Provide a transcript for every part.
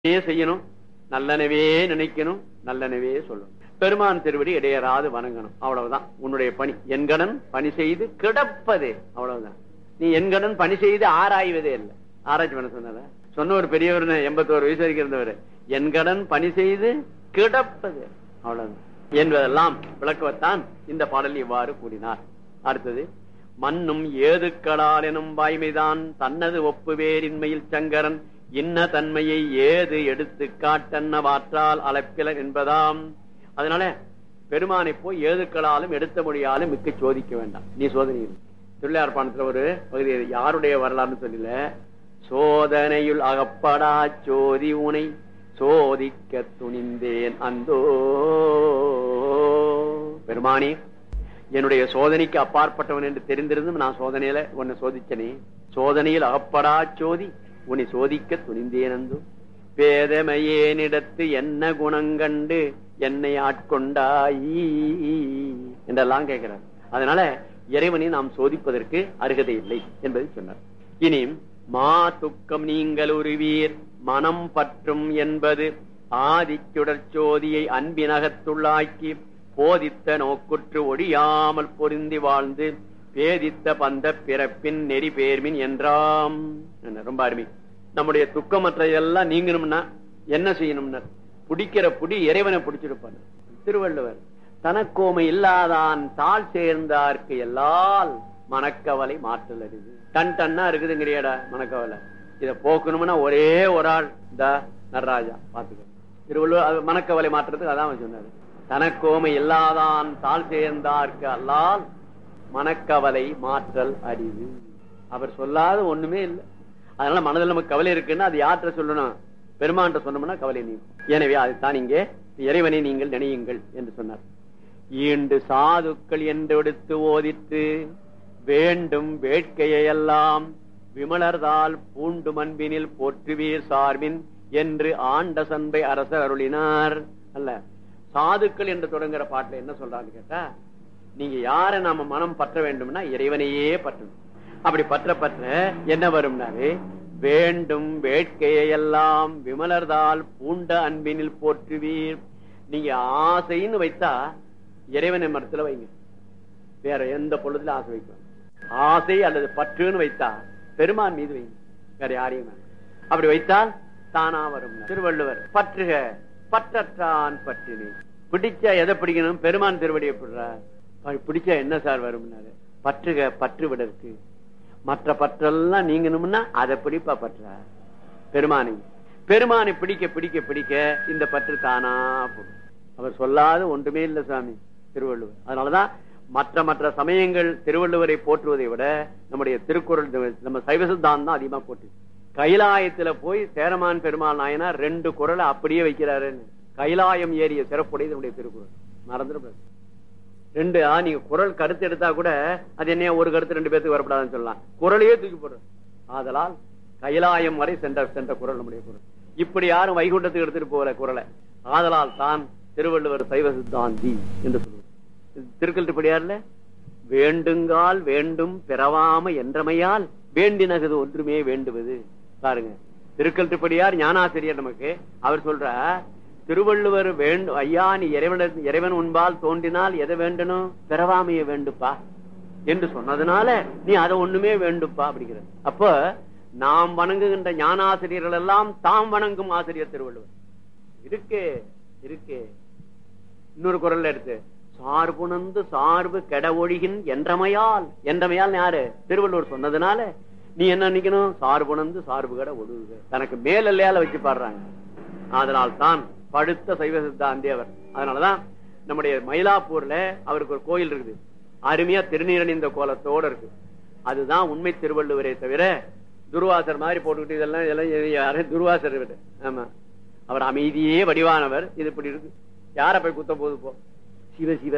செய்யணும் நல்லனவே நினைக்கணும் நல்லனவே சொல்லணும் பெருமான் திருவடி இடையராது வணங்கணும் அவ்வளவுதான் உன்னுடைய பணி என்கடன் பணி செய்து கிடப்பது அவ்வளவுதான் நீ என்கடன் பணி செய்து ஆராய்வதே இல்லை ஆராய்ச்சி பண்ண சொன்னத சொன்ன ஒரு பெரியவர் எண்பத்தோரு வயசு வரைக்கும் இருந்தவர் என்கடன் பணி செய்து கிடப்பது அவ்வளவுதான் என்பதெல்லாம் விளக்குவத்தான் இந்த பாடல் இவ்வாறு கூறினார் அடுத்தது மண்ணும் ஏதுக்களால் எனும் வாய்மைதான் தன்னது ஒப்புவேரின்மையில் சங்கரன் இன்ன தன்மையை ஏது எடுத்து காட்டன்னவாற்றால் அளப்பில என்பதாம் அதனால பெருமானை போய் ஏதுக்களாலும் எடுத்த மொழியாலும் மிக்க சோதிக்க வேண்டாம் நீ சோதனை திருள்ளையார்பாணத்துல ஒரு பகுதி யாருடைய வரலாறுன்னு சொல்லல சோதனையுள் அகப்படா சோதி உனை சோதிக்க துணிந்தேன் அந்தோ பெருமானி என்னுடைய சோதனைக்கு அப்பாற்பட்டவன் என்று தெரிந்திருந்தும் நான் சோதனையில உன்னை சோதிச்சனே சோதனையில் அகப்படா சோதி உன்னை சோதிக்க துணிந்தேனந்து பேதமையேனிடத்து என்ன குணங்கண்டு என்னை ஆட்கொண்டாயி என்றெல்லாம் கேட்கிறார் அதனால இறைவனை நாம் சோதிப்பதற்கு அருகதை இல்லை என்பதை சொன்னார் இனி மா துக்கம் நீங்கள் உருவீர் மனம் பற்றும் என்பது ஆதிச்சுடர் சோதியை அன்பினகத்துள்ளாக்கி போதித்த நோக்குற்று ஒழியாமல் பொருந்தி வாழ்ந்து பேதித்த பந்த பிறப்பின் நெறி பேர்மின் என்றாம் ரொம்ப அருமை நம்முடைய துக்கமற்ற எல்லாம் நீங்கணும்னா என்ன செய்யணும்னா பிடிக்கிற புடி இறைவனை பிடிச்சிருப்பார் திருவள்ளுவர் தனக்கோமை இல்லாதான் தாழ் சேர்ந்தார்க்கு எல்லால் மனக்கவலை மாற்றல் அடிது டன் டன்னா இருக்குதுங்கிறியடா மனக்கவலை இத போக்கணும்னா ஒரே ஒரு ஆள் இந்த நடராஜா பாத்துக்க திருவள்ளுவர் மனக்கவலை மாற்றுறதுக்கு அதான் சொன்னாரு தனக்கோமை இல்லாதான் தாழ் சேர்ந்தார்க்கு அல்லால் மனக்கவலை மாற்றல் அரிது அவர் சொல்லாத ஒண்ணுமே இல்லை அதனால மனதில் நமக்கு கவலை இருக்குன்னா அது யார்கிட்ட சொல்லணும் பெருமான்ட்ட சொன்னோம்னா கவலை நீ எனவே அதுதான் இங்கே இறைவனை நீங்கள் நினையுங்கள் என்று சொன்னார் ஈண்டு சாதுக்கள் என்று எடுத்து ஓதித்து வேண்டும் வேட்கையெல்லாம் விமலர்தால் பூண்டு மண்பினில் போற்றுவீர் சார்பின் என்று ஆண்ட சன்பை அரசர் அருளினார் அல்ல சாதுக்கள் என்று தொடங்குற பாட்டுல என்ன சொல்றான்னு கேட்டா நீங்க யார நாம மனம் பற்ற வேண்டும்னா இறைவனையே பற்றணும் அப்படி பற்ற பற்ற என்ன வரும்னாரு வேண்டும் வேட்கையெல்லாம் விமலர்தால் பூண்ட அன்பினில் போற்றுவீர் நீங்க ஆசைன்னு வைத்தா இறைவனை மரத்துல வைங்க வேற எந்த பொழுதுல ஆசை வைக்கும் ஆசை அல்லது பற்றுன்னு வைத்தா பெருமான் மீது வைங்க வேற யாரையும் அப்படி வைத்தால் தானா வரும் திருவள்ளுவர் பற்றுக பற்றற்றான் பற்றினே பிடிச்சா எதை பிடிக்கணும் பெருமான் திருவடி எப்படிறா பிடிச்சா என்ன சார் வரும்னாரு பற்றுக பற்று விடற்கு மற்ற பற்றெல்லாம் நீங்கணும்னா அதை பிடிப்பா பற்ற பெருமானை பெருமானை பிடிக்க பிடிக்க பிடிக்க இந்த பற்று தானா போடும் அவர் சொல்லாத ஒன்றுமே இல்லை சாமி திருவள்ளுவர் அதனாலதான் மற்ற மற்ற சமயங்கள் திருவள்ளுவரை போற்றுவதை விட நம்முடைய திருக்குறள் நம்ம சைவ சித்தாந்தம் தான் அதிகமா போட்டு கைலாயத்துல போய் சேரமான் பெருமாள் நாயனா ரெண்டு குரலை அப்படியே வைக்கிறாருன்னு கைலாயம் ஏறிய சிறப்புடைய நம்முடைய திருக்குறள் மறந்துடக்கூடாது ரெண்டு நீங்க குரல் கருத்து எடுத்தா கூட அது என்ன ஒரு கருத்து ரெண்டு பேருக்கு வரப்படாதுன்னு சொல்லலாம் குரலையே தூக்கி போடுறோம் ஆதலால் கைலாயம் வரை சென்ற சென்ற குரல் நம்முடைய குரல் இப்படி யாரும் வைகுண்டத்துக்கு எடுத்துட்டு போற குரலை ஆதலால் தான் திருவள்ளுவர் சைவ சித்தாந்தி என்று சொல்லுவார் திருக்கல்ட்டுப்படியார்ல வேண்டுங்கால் வேண்டும் பிறவாம என்றமையால் வேண்டினது ஒன்றுமே வேண்டுவது பாருங்க திருக்கல்ட்டுப்படியார் ஞானாசிரியர் நமக்கு அவர் சொல்ற திருவள்ளுவர் வேண்டும் ஐயா நீ இறைவன் இறைவன் உன்பால் தோன்றினால் எதை வேண்டணும் பிறவாமைய வேண்டுப்பா என்று சொன்னதுனால நீ அதை ஒண்ணுமே வேண்டுப்பா அப்படிங்கிற அப்ப நாம் வணங்குகின்ற ஞானாசிரியர்கள் எல்லாம் தாம் வணங்கும் ஆசிரியர் திருவள்ளுவர் இருக்கே இருக்கே இன்னொரு குரல்ல எடுத்து சார்புணர்ந்து சார்பு கெட ஒழிகின் என்றமையால் என்றமையால் யாரு திருவள்ளுவர் சொன்னதுனால நீ என்ன நினைக்கணும் சார்புணர்ந்து சார்பு கட ஒழுகுக தனக்கு மேலையால வச்சு பாடுறாங்க அதனால் தான் படுத்த சைவ சித்தாந்தி அவர் அதனாலதான் நம்முடைய மயிலாப்பூர்ல அவருக்கு ஒரு கோயில் இருக்குது அருமையா திருநீரணிந்த கோலத்தோட இருக்கு அதுதான் உண்மை திருவள்ளுவரே தவிர துர்வாசர் மாதிரி போட்டுக்கிட்டு இதெல்லாம் இதெல்லாம் யாரும் துர்வாசர் ஆமா அவர் அமைதியே வடிவானவர் இது இப்படி இருக்கு யார போய் குத்த போது போ சிவ சிவ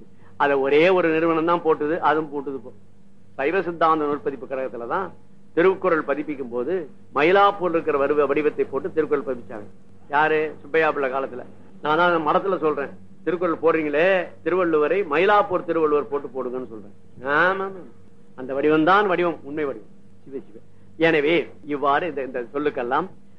அத ஒரே ஒரு நிறுவனம் தான் போட்டுது அதுவும் போட்டுது போ சைவ சித்தாந்த நூற்பதிப்பு கழகத்துலதான் திருக்குறள் பதிப்பிக்கும் போது மயிலாப்பூர் இருக்கிற வருவ வடிவத்தை போட்டு திருக்குறள் பதிப்பிச்சாங்க யாரு சுப்பையா பிள்ளை காலத்துல நான் தான் மடத்துல சொல்றேன் திருக்குறள் போடுறீங்களே திருவள்ளுவரை மயிலாப்பூர் திருவள்ளுவர் போட்டு போடுங்கன்னு சொல்றேன் ஆமா அந்த வடிவம் தான் வடிவம் உண்மை வடிவம் சிவ சிவ எனவே இவ்வாறு இந்த சொல்லுக்கெல்லாம்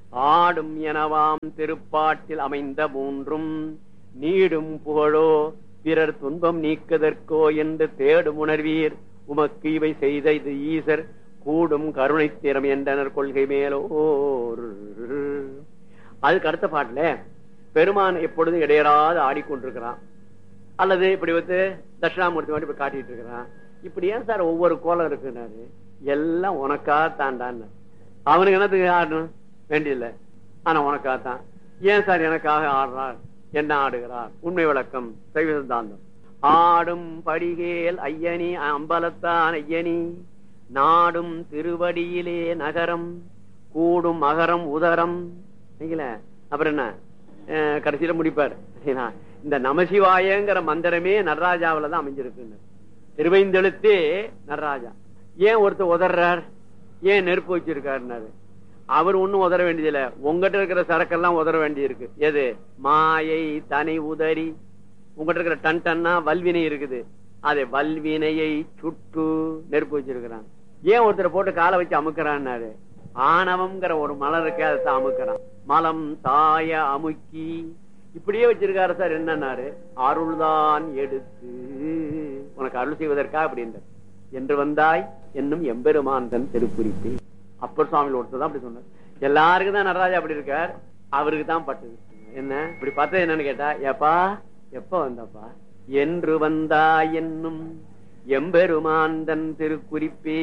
ஆடும் எனவாம் திருப்பாட்டில் அமைந்த மூன்றும் நீடும் புகழோ பிறர் துன்பம் நீக்குதற்கோ என்று தேடும் உணர்வீர் உமக்கு இவை செய்த இது ஈசர் கூடும் கருணை திறம் என்றனர் கொள்கை மேலோர் அதுக்கு அடுத்த பாட்டுல பெருமான் எப்பொழுதும் இடையராது ஆடிக்கொண்டிருக்கிறான் அல்லது இப்படி வந்து தட்சிணாமூர்த்தி மாதிரி இப்படி காட்டிட்டு இருக்கிறான் இப்படி ஏன் சார் ஒவ்வொரு கோலம் இருக்குனாரு எல்லாம் உனக்கா தாண்டான்னு அவனுக்கு என்னத்துக்கு ஆடணும் வேண்டியதில்ல ஆனா உனக்கா தான் ஏன் சார் எனக்காக ஆடுறார் என்ன ஆடுகிறார் உண்மை விளக்கம் சைவ சித்தாந்தம் ஆடும் படிகேல் ஐயனி அம்பலத்தான் ஐயனி நாடும் திருவடியிலே நகரம் கூடும் அகரம் உதரம் சரிங்களா? அப்புறம் என்ன அஹ் கடைசியில முடிப்பார் சரிங்களா? இந்த நமசிவாயங்கிற மந்திரமே நடராஜாவில தான் அமைஞ்சிருக்கு திருவைந்தெழுத்தே நடராஜா ஏன் ஒருத்தர் உதறார் ஏன் நெருப்பு வச்சிருக்காருனாரு அவர் ஒண்ணும் உதற வேண்டியதில்ல உங்ககிட்ட இருக்கிற சரக்கெல்லாம் உதற வேண்டியிருக்கு எது மாயை தனி உதறி உங்ககிட்ட இருக்கிற டன் டன்னா வல்வினை இருக்குது அதை வல்வினையை சுட்டு நெருப்பு வச்சிருக்கிறான் ஏன் ஒருத்தரை போட்டு காலை வச்சு அமுக்கிறான்னாரு ஆணவம்ங்கிற ஒரு மலர் இருக்கு அதை தான் அமுக்கிறான் மலம் தாய அமுக்கி இப்படியே வச்சிருக்காரு சார் என்னன்னாரு அருள்தான் எடுத்து உனக்கு அருள் செய்வதற்கா அப்படின்ற என்று வந்தாய் என்னும் எம்பெருமான் தன் திருக்குறிப்பு அப்பர் சுவாமி ஒருத்தர் தான் அப்படி சொன்னார் எல்லாருக்கும் தான் நடராஜா அப்படி இருக்கார் அவருக்கு தான் பட்டது என்ன இப்படி பார்த்தது என்னன்னு கேட்டா ஏப்பா எப்ப வந்தப்பா என்று வந்தாய் என்னும் எம்பெருமான் தன் திருக்குறிப்பே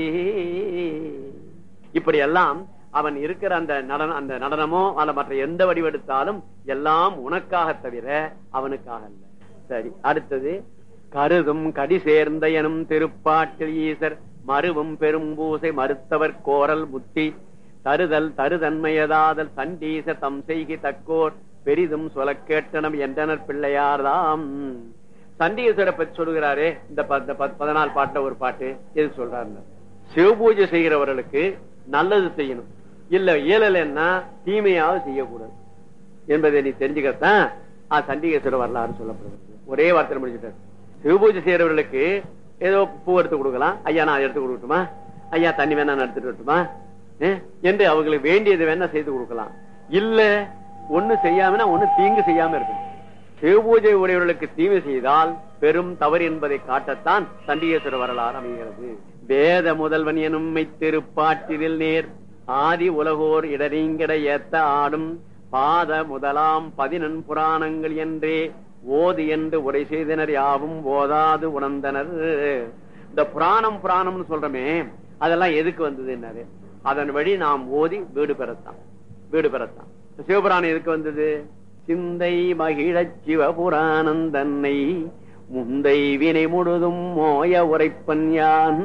இப்படி எல்லாம் அவன் இருக்கிற அந்த நடனம் அந்த நடனமோ அல்ல மற்ற எந்த வடிவெடுத்தாலும் எல்லாம் உனக்காக தவிர அவனுக்காக அல்ல சரி அடுத்தது கருதும் கடி சேர்ந்த எனும் திருப்பாட்டில் ஈசர் மருவும் பெரும் பூசை மறுத்தவர் கோரல் முத்தி தருதல் தருதன்மையதாதல் சண்டீச தம் செய்கி தக்கோர் பெரிதும் சொல கேட்டனம் என்றனர் பிள்ளையார்தாம் சண்டீஸ்வரை பற்றி சொல்லுகிறாரே இந்த ப- இந்த ப- பதினாலு பாட்டுல ஒரு பாட்டு எது சொல்றாரு சிவபூஜை செய்கிறவர்களுக்கு நல்லது செய்யணும் இல்ல இயலலைன்னா தீமையாவது செய்யக்கூடாது என்பதை நீ தெரிஞ்சுக்கத்தான் ஆ சண்டிகேஸ்வர வரலாறு சொல்லப்படுகிறது ஒரே வார்த்தை முடிச்சுட்டார் சிவபூஜை செய்யறவர்களுக்கு ஏதோ பூ எடுத்து கொடுக்கலாம் ஐயா நான் எடுத்து கொடுக்கட்டுமா ஐயா தண்ணி வேணா நான் எடுத்துட்டு வரட்டுமா ஏ? என்று அவங்களுக்கு வேண்டியது வேணா செய்து கொடுக்கலாம் இல்ல ஒண்ணு செய்யாமனா ஒண்ணு தீங்கு செய்யாம இருக்கணும் சிவபூஜை உடையவர்களுக்கு தீமை செய்தால் பெரும் தவறு என்பதை காட்டத்தான் சண்டிகேஸ்வர வரலாறு அமைகிறது வேத முதல்வன் எனும் திருப்பாட்டிரில் நேர் ஆதி உலகோர் இடரீங்கிட ஏத்த ஆடும் பாத முதலாம் பதினெண் புராணங்கள் என்றே ஓது என்று உரை செய்தனர் யாவும் ஓதாது உணர்ந்தனர் இந்த புராணம் புராணம்னு சொல்றமே அதெல்லாம் எதுக்கு வந்ததுன்னாரு அதன் வழி நாம் ஓதி வீடு பெறத்தான் வீடு பெறத்தான் சிவபுராணம் எதுக்கு வந்தது சிந்தை மகிழச் சிவபுராணம் தன்னை முந்தை வினை முழுதும் மோய உரைப்பன் யான்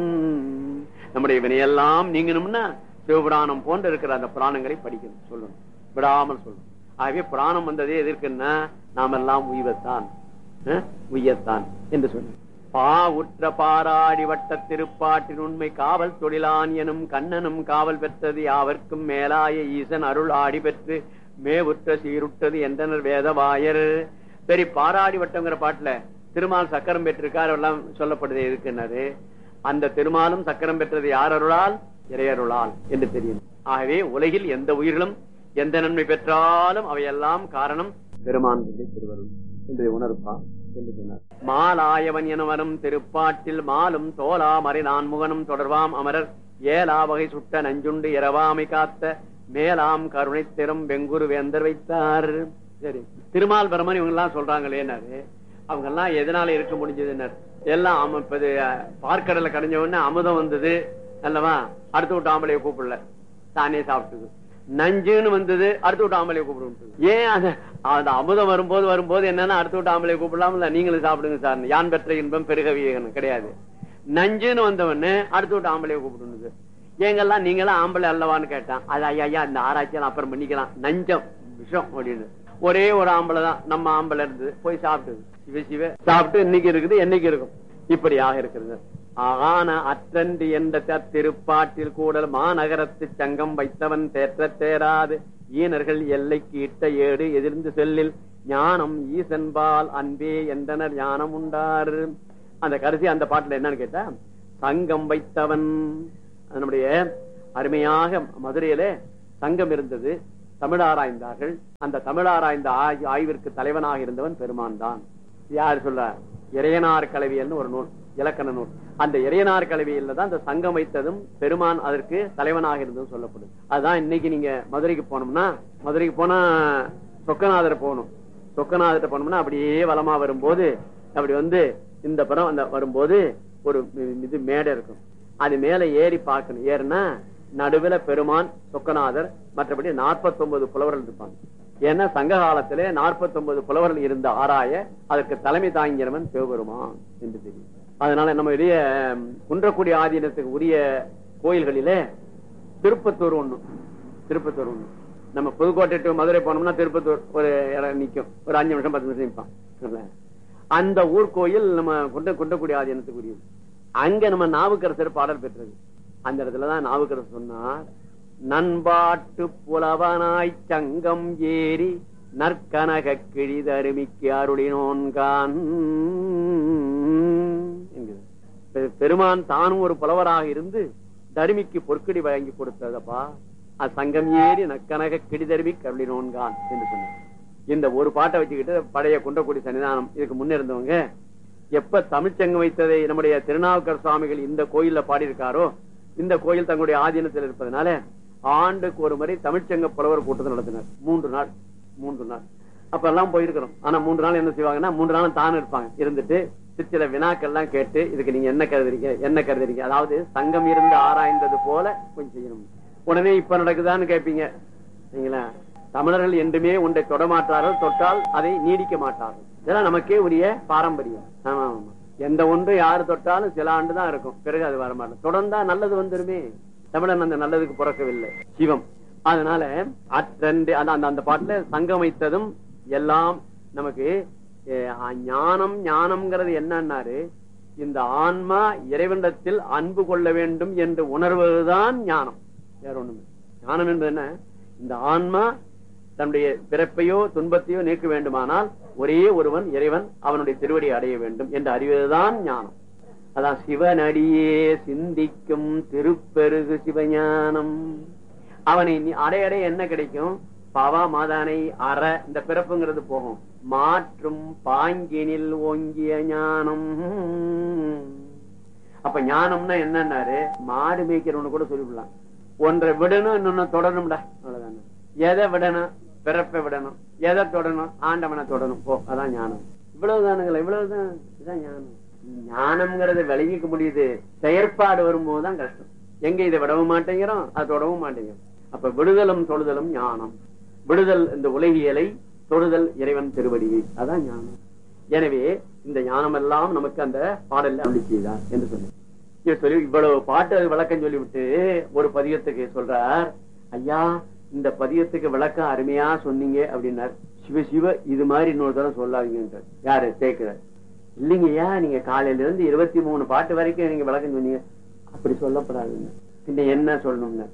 நம்முடைய வினையெல்லாம் நீங்கணும்னா சிவபுராணம் போன்று இருக்கிற அந்த புராணங்களை படிக்கணும் சொல்லணும் விடாமல் சொல்லணும் ஆகவே புராணம் வந்ததே எதற்குன்னா நாம் எல்லாம் உய்வத்தான் அஹ், உய்யத்தான் என்று சொல்லி பா உற்ற பாராடி வட்ட திருப்பாட்டின் உண்மை காவல் தொழிலான் எனும் கண்ணனும் காவல் பெற்றது யாவர்க்கும் மேலாய ஈசன் அருள் ஆடி பெற்று மேவுற்ற சீருட்டது என்றனர் வேதவாயர் சரி பாராடி வட்டங்கிற பாட்டுல திருமால் சக்கரம் பெற்றிருக்கார் எல்லாம் சொல்லப்படுது எதுக்குன்னாரு அந்த திருமாலும் சக்கரம் பெற்றது யார் அருளால் இறையருளால் என்று தெரியும் ஆகவே உலகில் எந்த உயிர்களும் எந்த நன்மை பெற்றாலும் அவையெல்லாம் காரணம் பெருமான் திருவருள் என்று உணர்ப்பா என்று சொன்னார் மாலாயவன் என வரும் திருப்பாட்டில் மாலும் தோலா மறை நான்முகனும் தொடர்வாம் அமரர் ஏலா வகை சுட்ட நஞ்சுண்டு இரவாமை காத்த மேலாம் கருணை திறம் வெங்குரு வேந்தர் வைத்தார் சரி திருமால் பிரமன் இவங்க எல்லாம் சொல்றாங்களேனாரு அவங்க எல்லாம் எதனால இருக்க முடிஞ்சதுன்னாரு எல்லாம் ஆமா, இப்ப இது, அஹ், பார்க்கடலை கடைஞ்ச உடனே அமுதம் வந்தது அல்லவா அடுத்த விட்டு ஆம்பளைய கூப்பிடல தானே சாப்பிட்டது நஞ்சுன்னு வந்தது அடுத்து விட்டு ஆம்பளைய கூப்பிடு ஏன் அது அந்த அமுதம் வரும்போது வரும்போது என்னன்னா அடுத்து விட்டு ஆம்பளைய கூப்பிடலாம்ல நீங்களும் சாப்பிடுங்க சார் யான் பெற்ற இன்பம் பெருகவியகன் கிடையாது நஞ்சுன்னு வந்தவொடனே அடுத்து விட்டு ஆம்பளைய கூப்பிடுனது எங்கெல்லாம் நீங்களாம் ஆம்பளை அல்லவான்னு கேட்டான் அது ஐயா ஐயா இந்த ஆராய்ச்சியெல்லாம் அப்புறம் பண்ணிக்கலாம் நஞ்சம் விஷம் அப்படின்னு ஒரே ஒரு ஆம்பளை தான் நம்ம ஆம்பளை இருந்தது போய் சாப்பிட்டது சிவ சிவ சாப்பிட்டு இன்னைக்கு இருக்குது என்னைக்கு இருக்கும் இப்படியாக இருக்கிறது ஆன அற்றன்று என்ற திருப்பாட்டில் கூடல் மாநகரத்து சங்கம் வைத்தவன் தேற்ற தேராது ஈனர்கள் எல்லைக்கு இட்ட ஏடு எதிர்ந்து செல்லில் ஞானம் ஈசன்பால் அன்பே என்றனர் ஞானம் உண்டார் அந்த கடைசி அந்த பாட்டுல என்னன்னு கேட்டா சங்கம் வைத்தவன் அது நம்முடைய அருமையாக மதுரையில சங்கம் இருந்தது தமிழ் ஆராய்ந்தார்கள் அந்த தமிழ் ஆராய்ந்த ஆய்- ஆய்விற்கு தலைவனாக இருந்தவன் பெருமான் தான் யார் சொல்ற இறையனார் கலவியல்னு ஒரு நூல் இலக்கண நூல் அந்த இறையனார் கலவியில தான் அந்த சங்கம் வைத்ததும் பெருமான் அதற்கு தலைவனாக இருந்ததும் சொல்லப்படுது அதுதான் இன்னைக்கு நீங்க மதுரைக்கு போனோம்னா மதுரைக்கு போனா சொக்கநாதர் போகணும் சொக்கநாதர்கிட்ட போனோம்னா அப்படியே வலமா வரும்போது அப்படி வந்து இந்த புறம் அந்த வரும்போது ஒரு இது மேடை இருக்கும் அது மேல ஏறி பார்க்கணும் ஏறுனா நடுவுல பெருமான் சொக்கநாதர் மற்றபடி 49 புலவர்கள் இருப்பாங்க ஏன்னா சங்க காலத்திலே 49 புலவர்கள் இருந்த ஆராய அதற்கு தலைமை தாங்கியவன் சிவபெருமான் என்று தெரியும் அதனால நம்ம இடையே குன்றக்குடி ஆதீனத்துக்கு உரிய கோயில்களிலே திருப்பத்தூர் ஒண்ணு திருப்பத்தூர் ஒண்ணு நம்ம புதுக்கோட்டை to மதுரை போனோம்னா திருப்பத்தூர் ஒரு இடம் நிக்கும் ஒரு அஞ்சு நிமிஷம் பத்து நிமிஷம் நிற்பான் இல்ல? அந்த ஊர் கோயில் நம்ம குண்ட குன்றக்குடி ஆதீனத்துக்கு உரியது அங்க நம்ம நாவுக்கரசர் பாடல் பெற்றது அந்த இடத்துலதான் நாவுக்கரசர் சொன்னார் நண்பாட்டு புலவனாய் சங்கம் ஏறி நற்கனக கிழிதருமிக்கு அருளினோன்கான் என்கிறது. பெ- பெருமான் தானும் ஒரு புலவராக இருந்து தருமிக்கு பொற்கடி வழங்கி கொடுத்ததப்பா அது சங்கம் ஏறி நக்கனக கிடிதருமி கருளினோன்கான் என்று சொன்னார் இந்த ஒரு பாட்டை வச்சுக்கிட்டு பழைய குன்றக்குடி சன்னிதானம் இதுக்கு முன்ன இருந்தவங்க எப்ப தமிழ்ச்சங்கம் வைத்ததை நம்முடைய திருநாவுக்கர் சுவாமிகள் இந்த கோயில்ல பாடியிருக்காரோ இந்த கோயில் தங்களுடைய ஆதீனத்தில் இருப்பதனால ஆண்டுக்கு ஒரு முறை தமிழ்ச்சங்க புலவர் கூட்டத்தை நடத்தினார் மூன்று நாள் மூன்று நாள் அப்ப எல்லாம் போயிருக்கிறோம் ஆனா மூன்று நாள் என்ன செய்வாங்கன்னா மூன்று நாளும் தானும் இருப்பாங்க இருந்துட்டு சில வினாக்கள் எல்லாம் கேட்டு இதுக்கு நீங்க என்ன கருதுறீங்க என்ன கருதுறீங்க அதாவது சங்கம் இருந்து ஆராய்ந்தது போல கொஞ்சம் செய்யணும் உடனே இப்ப நடக்குதான்னு கேட்பீங்க சரிங்களா தமிழர்கள் என்றுமே ஒன்றை தொடமாட்டார்கள் தொட்டால் அதை நீடிக்க மாட்டார்கள் இதெல்லாம் நமக்கே உரிய பாரம்பரியம் ஆமா ஆமா எந்த ஒன்று யாரு தொட்டாலும் சில ஆண்டு தான் இருக்கும் பிறகு அது வரமாட்டோம் தொடர்ந்தா நல்லது வந்துருமே தமிழன் அந்த நல்லதுக்கு பிறக்கவில்லை சிவம் அதனால அற்றண்டு அந்த அந்த- அந்த பாட்டுல சங்கம் வைத்ததும் எல்லாம் நமக்கு அஹ், ஞானம் ஞானம்ங்கிறது என்னன்னாரு இந்த ஆன்மா இறைவனிடத்தில் அன்பு கொள்ள வேண்டும் என்று உணர்வதுதான் ஞானம் வேற ஒண்ணுமே ஞானம் என்பது என்ன இந்த ஆன்மா தன்னுடைய பிறப்பையோ துன்பத்தையோ நீக்க வேண்டுமானால் ஒரே ஒருவன் இறைவன் அவனுடைய திருவடி அடைய வேண்டும் என்று அறிவதுதான் ஞானம் அதான் சிவனடியே சிந்திக்கும் திருப்பெருகு சிவஞானம் அவனை நீ அடைய அடைய என்ன கிடைக்கும் பவ மதனை அற இந்த பிறப்புங்கிறது போகும் மாற்றும் பாங்கினில் ஓங்கிய ஞானம் அப்ப ஞானம்னா என்னன்னாரு மாடு மேய்க்கிறவனு கூட சொல்லிவிடலாம் ஒன்றை விடணும் இன்னொன்னு தொடரணும்டா அவ்வளவுதானே எதை விடணும் பிறப்பை விடணும் எதை தொடணும் ஆண்டவனை தொடணும் போ அதான் ஞானம் இவ்வளவுதானுங்களா இவ்வளவுதான் இதான் ஞானம் ஞானம்ங்கிறத விளங்கிக்க முடியுது செயற்பாடு வரும்போதுதான் கஷ்டம் எங்க இதை விடவும் மாட்டேங்கிறோம் அதை தொடவும் மாட்டேங்கிறோம் அப்ப விடுதலும் தொடுதலும் ஞானம் விடுதல் இந்த உலகியலை தொடுதல் இறைவன் திருவடியை அதான் ஞானம் எனவே இந்த ஞானம் எல்லாம் நமக்கு அந்த பாடல்ல அருளி செய்தார் என்று சொல்லி இவர் சொல்லி இவ்வளவு பாட்டு விளக்கம் சொல்லிவிட்டு ஒரு பதியத்துக்கு சொல்றார் ஐயா இந்த பதியத்துக்கு விளக்கம் அருமையா சொன்னீங்க அப்படின்னார் சிவ சிவ இது மாதிரி இன்னொரு தடவை சொல்லாதீங்க யாரு சேர்க்கிறார் இல்லைங்கய்யா நீங்க காலையில இருந்து இருபத்தி மூணு பாட்டு வரைக்கும் நீங்க விளக்கம் சொன்னீங்க அப்படி சொல்லப்படாதுங்க பின்ன என்ன சொல்லணும்னு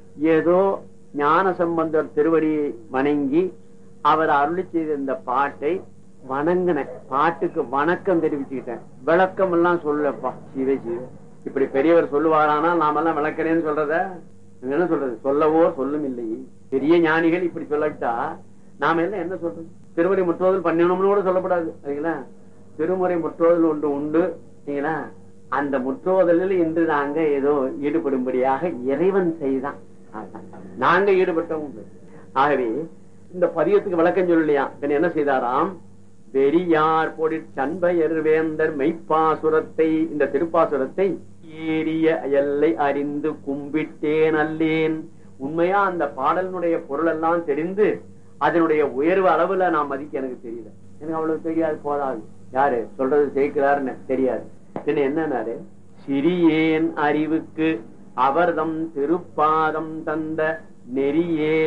ஏதோ ஞான சம்பந்தர் திருவடியை வணங்கி அவர் அருளி செய்த இந்த பாட்டை வணங்கினேன் பாட்டுக்கு வணக்கம் தெரிவிச்சுக்கிட்டேன் விளக்கம் எல்லாம் சொல்லப்பா சிவ சிவ இப்படி பெரியவர் சொல்லுவாரானா நாமெல்லாம் விளக்கிறேன்னு சொல்றத நீங்க என்ன சொல்றது சொல்லவோ சொல்லும் இல்லை பெரிய ஞானிகள் இப்படி சொல்லிட்டா நாம எல்லாம் என்ன சொல்றது திருமுறை முற்றோதல் பண்ணணும்னு கூட சொல்லப்படாது சரிங்களா திருமுறை முற்றோதல் ஒன்று உண்டு சரிங்களா அந்த முற்றோதலில் இன்று நாங்க ஏதோ ஈடுபடும்படியாக இறைவன் செய்தான் அதான். நாங்க ஈடுபட்டோம் உண்டு. ஆகவே இந்த பதியத்துக்கு விளக்கம் சொல்லலையா பின்ன என்ன செய்தாராம் வெறியார் பொடி சண்பயர் வேந்தர் மெய்ப்பாசுரத்தை இந்த திருப்பாசுரத்தை ஏறிய எல்லை அறிந்து கும்பிட்டேன் அல்லேன் உண்மையா அந்த பாடலினுடைய பொருள் எல்லாம் தெரிந்து அதனுடைய உயர்வு அளவுல நான் மதிக்க எனக்கு தெரியல எனக்கு அவ்வளவு தெரியாது போதாது யாரு சொல்றது சேர்க்கிறாருன்னு தெரியாது பின்ன என்னன்னாரு சிறியேன் அறிவுக்கு அவர்தம் திருப்பாதம் தந்த நெறியே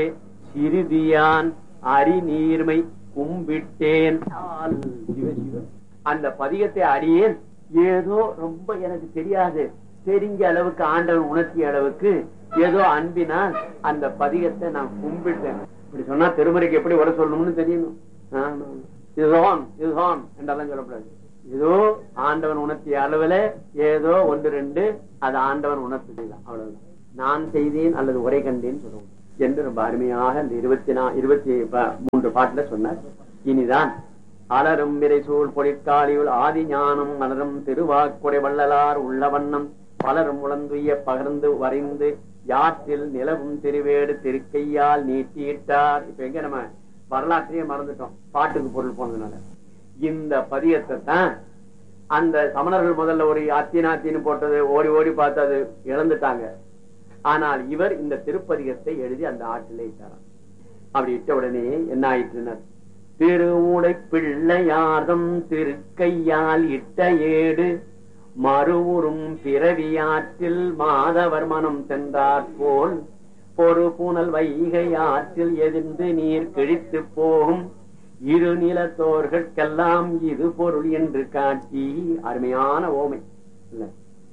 சிறுதியான் அறிநீர்மை கும்பிட்டேன் ஆல் சிவ சிவ. அந்த பதிகத்தை அடியேன் ஏதோ ரொம்ப எனக்கு தெரியாது தெரிஞ்ச அளவுக்கு ஆண்டவன் உணர்த்திய அளவுக்கு ஏதோ அன்பினால் அந்த பதிகத்தை நான் கும்பிட்டேன் இப்படி சொன்னா திருமறைக்கு எப்படி வர சொல்லணும்னு தெரியணும் ஆமா. இதுதான் இதுதான் என்றெல்லாம் சொல்லக்கூடாது ஏதோ ஆண்டவன் உணர்த்திய அளவுல ஏதோ ஒன்று ரெண்டு அது ஆண்டவன் உணர்த்துதான் அவ்வளவுதான் நான் செய்தேன் அல்லது உரை கண்டேன்னு சொல்லுவோம் என்று ரொம்ப அருமையாக இந்த இருபத்தி நா இருபத்தி ப- மூன்று பாட்டுல சொன்னார் இனிதான் அலரும் விரைசூழ் பொழிற்காலியுள் ஆதி ஞானம் மலரும் திருவாக்குடை வள்ளலார் உள்ள வண்ணம் பலரும் உழந்துய பகர்ந்து வரைந்து யாற்றில் நிலவும் திருவேடு திருக்கையால் நீட்டியிட்டார் இப்ப எங்க நம்ம வரலாற்றையே மறந்துட்டோம் பாட்டுக்கு பொருள் போனதுனால இந்த பதியத்தை தான் அந்த சமணர்கள் முதல்ல ஒரு அத்தினாத்தின்னு போட்டது ஓடி ஓடி பார்த்து அது இழந்துட்டாங்க ஆனால் இவர் இந்த திருப்பதிகத்தை எழுதி அந்த ஆற்றிலே இட்டாராம் அப்படி இட்ட உடனே என்ன ஆயிற்றுனர் திருவுடை பிள்ளையார்தம் திருக்கையால் இட்ட ஏடு மறுவுறும் பிறவியாற்றில் மாதவர் மனம் சென்றார் போல் பொறு புனல் வைகை ஆற்றில் எதிர்ந்து நீர் கிழித்து போகும் இரு நிலத்தோர்கட்கெல்லாம் இது பொருள் என்று காட்டி அருமையான ஓமை இல்ல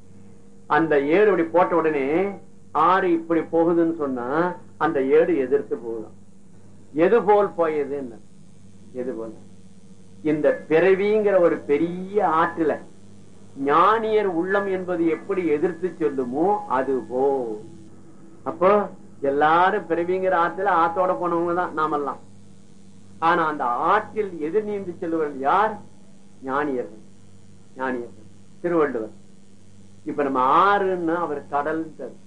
அந்த ஏடு இப்படி போட்ட உடனே ஆறு இப்படி போகுதுன்னு சொன்னா அந்த ஏடு எதிர்த்து போகுதாம் எது போல் போயது என்ன எது போல் இந்த பிறவிங்கிற ஒரு பெரிய ஆற்றுல ஞானியர் உள்ளம் என்பது எப்படி எதிர்த்து சொல்லுமோ அது போ அப்போ எல்லாரும் பிறவிங்கிற ஆற்றுல ஆத்தோட போனவங்க தான் நாமெல்லாம் ஆனா அந்த ஆற்றில் எதிர் நீந்தி செல்வர்கள் யார் ஞானியர்கள் ஞானியர்கள் திருவள்ளுவர் இப்ப நம்ம ஆறுன்னா அவர் கடல்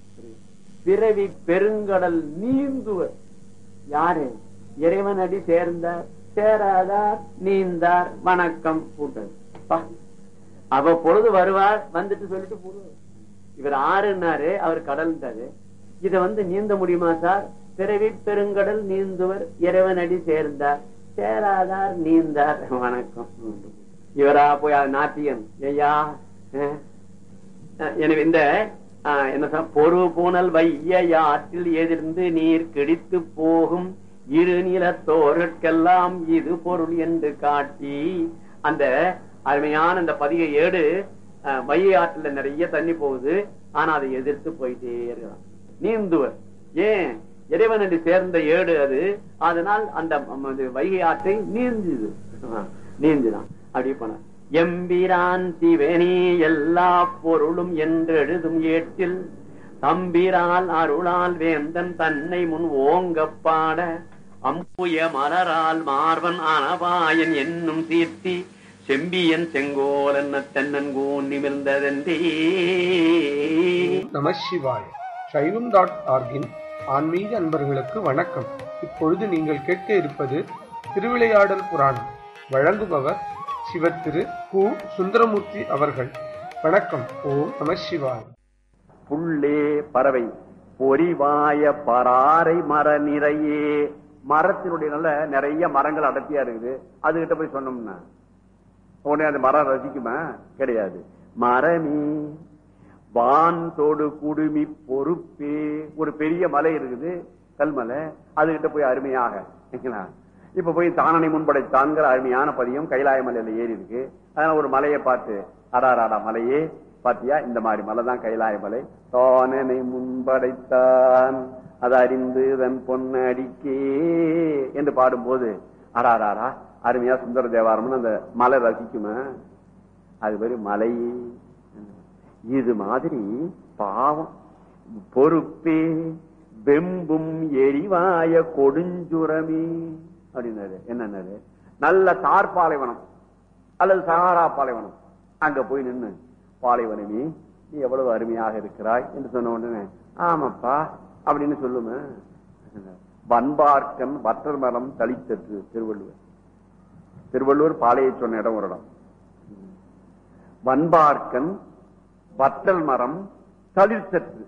பிறவி பெருங்கடல் நீந்துவர் யாரு இறைவன் அடி சேர்ந்தார் சேராதார் நீந்தார் வணக்கம் கூட்டது பா. அவ பொழுது வருவார் வந்துட்டு சொல்லிட்டு போடுவார் இவர் ஆறுன்னாரு அவர் கடல்ன்றாரு இத வந்து நீந்த முடியுமா சார் பிறவி பெருங்கடல் நீந்துவர் இறைவன் அடி சேர்ந்தார் சேராதார் நீந்தார் வணக்கம் இவரா போய் அது நாட்டியம் ஐயா அஹ், அஹ், எனவே இந்த அஹ், என்ன சொல்ற பொறு பூனல் வைய ஆற்றில் எதிர்ந்து நீர் கிடித்து போகும் இரு நிலத்தோருக்கெல்லாம் இது பொருள் என்று காட்டி அந்த அருமையான அந்த பதிகை ஏடு அஹ், வைகை ஆற்றுல நிறைய தண்ணி போகுது ஆனா அதை எதிர்த்து போயிட்டே இருக்கலாம் நீந்துவர் ஏன் இறைவனடி சேர்ந்த ஏடு அது அதனால் அந்த ம், அது வைகை ஆற்றை நீந்துது ஆ, நீந்துதான் அப்படி போன எம்பிரான் சிவனி எல்லா பொருளும் என்று எழுதும் ஏட்டில் தம்பிரால் அருளால் வேந்தன் தன்னை முன் ஓங்கப் பாட அம்புய மலரால் மார்பன் அனபாயன் என்னும் சீர்த்தி செம்பியன் செங்கோல் என்ன தென்னன்கூன் நிமிர்ந்ததென்றே நம சிவாய சைவம் டாட் ஆர்கின் ஆன்மீக அன்பர்களுக்கு வணக்கம் இப்பொழுது நீங்கள் கேட்க இருப்பது திருவிளையாடல் புராணம் வழங்குபவர் சிவத்திரு கு சுந்தரமூர்த்தி அவர்கள் வணக்கம் ஓம் நம சிவாய புள்ளே பறவை பொறிவாய பராரை மர நிறையே மரத்தினுடைய நல்ல நிறைய மரங்கள் அடர்த்தியா இருக்குது அதுகிட்ட போய் சொன்னோம்னா உடனே அந்த மரம் ரசிக்குமா கிடையாது மரமே வான் தோடு குடுமி பொறுப்பே ஒரு பெரிய மலை இருக்குது கல்மலை அதுகிட்ட போய் அருமையாக சரிங்களா? இப்ப போய் தானனை முன்படைத்தான்கிற அருமையான பதியம் கைலாய மலையில ஏறி இருக்கு அதனால ஒரு மலையை பார்த்து அடாராடா மலையே பாத்தியா இந்த மாதிரி மலை தான் கைலாய மலை தானனை முன்படைத்தான் அது அறிந்து தன் பொன்னடிக்கே என்று பாடும்போது அடாராடா அருமையா சுந்தர தேவாரம்னு அந்த மலை ரசிக்குமா அது மாதிரி மலை இது மாதிரி பாவம் பொறுப்பே வெம்பும் எரிவாய கொடுஞ்சுரமே அப்படின்னாரு என்னன்னாரு நல்ல தார் பாலைவனம் அல்லது சகாரா பாலைவனம் அங்க போய் நின்னு பாலைவனமே நீ எவ்வளவு அருமையாக இருக்கிறாய் என்று சொன்ன உடனே ஆமாப்பா அப்படின்னு சொல்லுமே வன்பார்க்கன் வற்றல் மரம் தளித்தற்று திருவள்ளுவர் திருவள்ளுவர் பாலையை சொன்ன இடம் ஒரு இடம் வன்பார்க்கன் வற்றல் மரம் தளிர்த்தற்று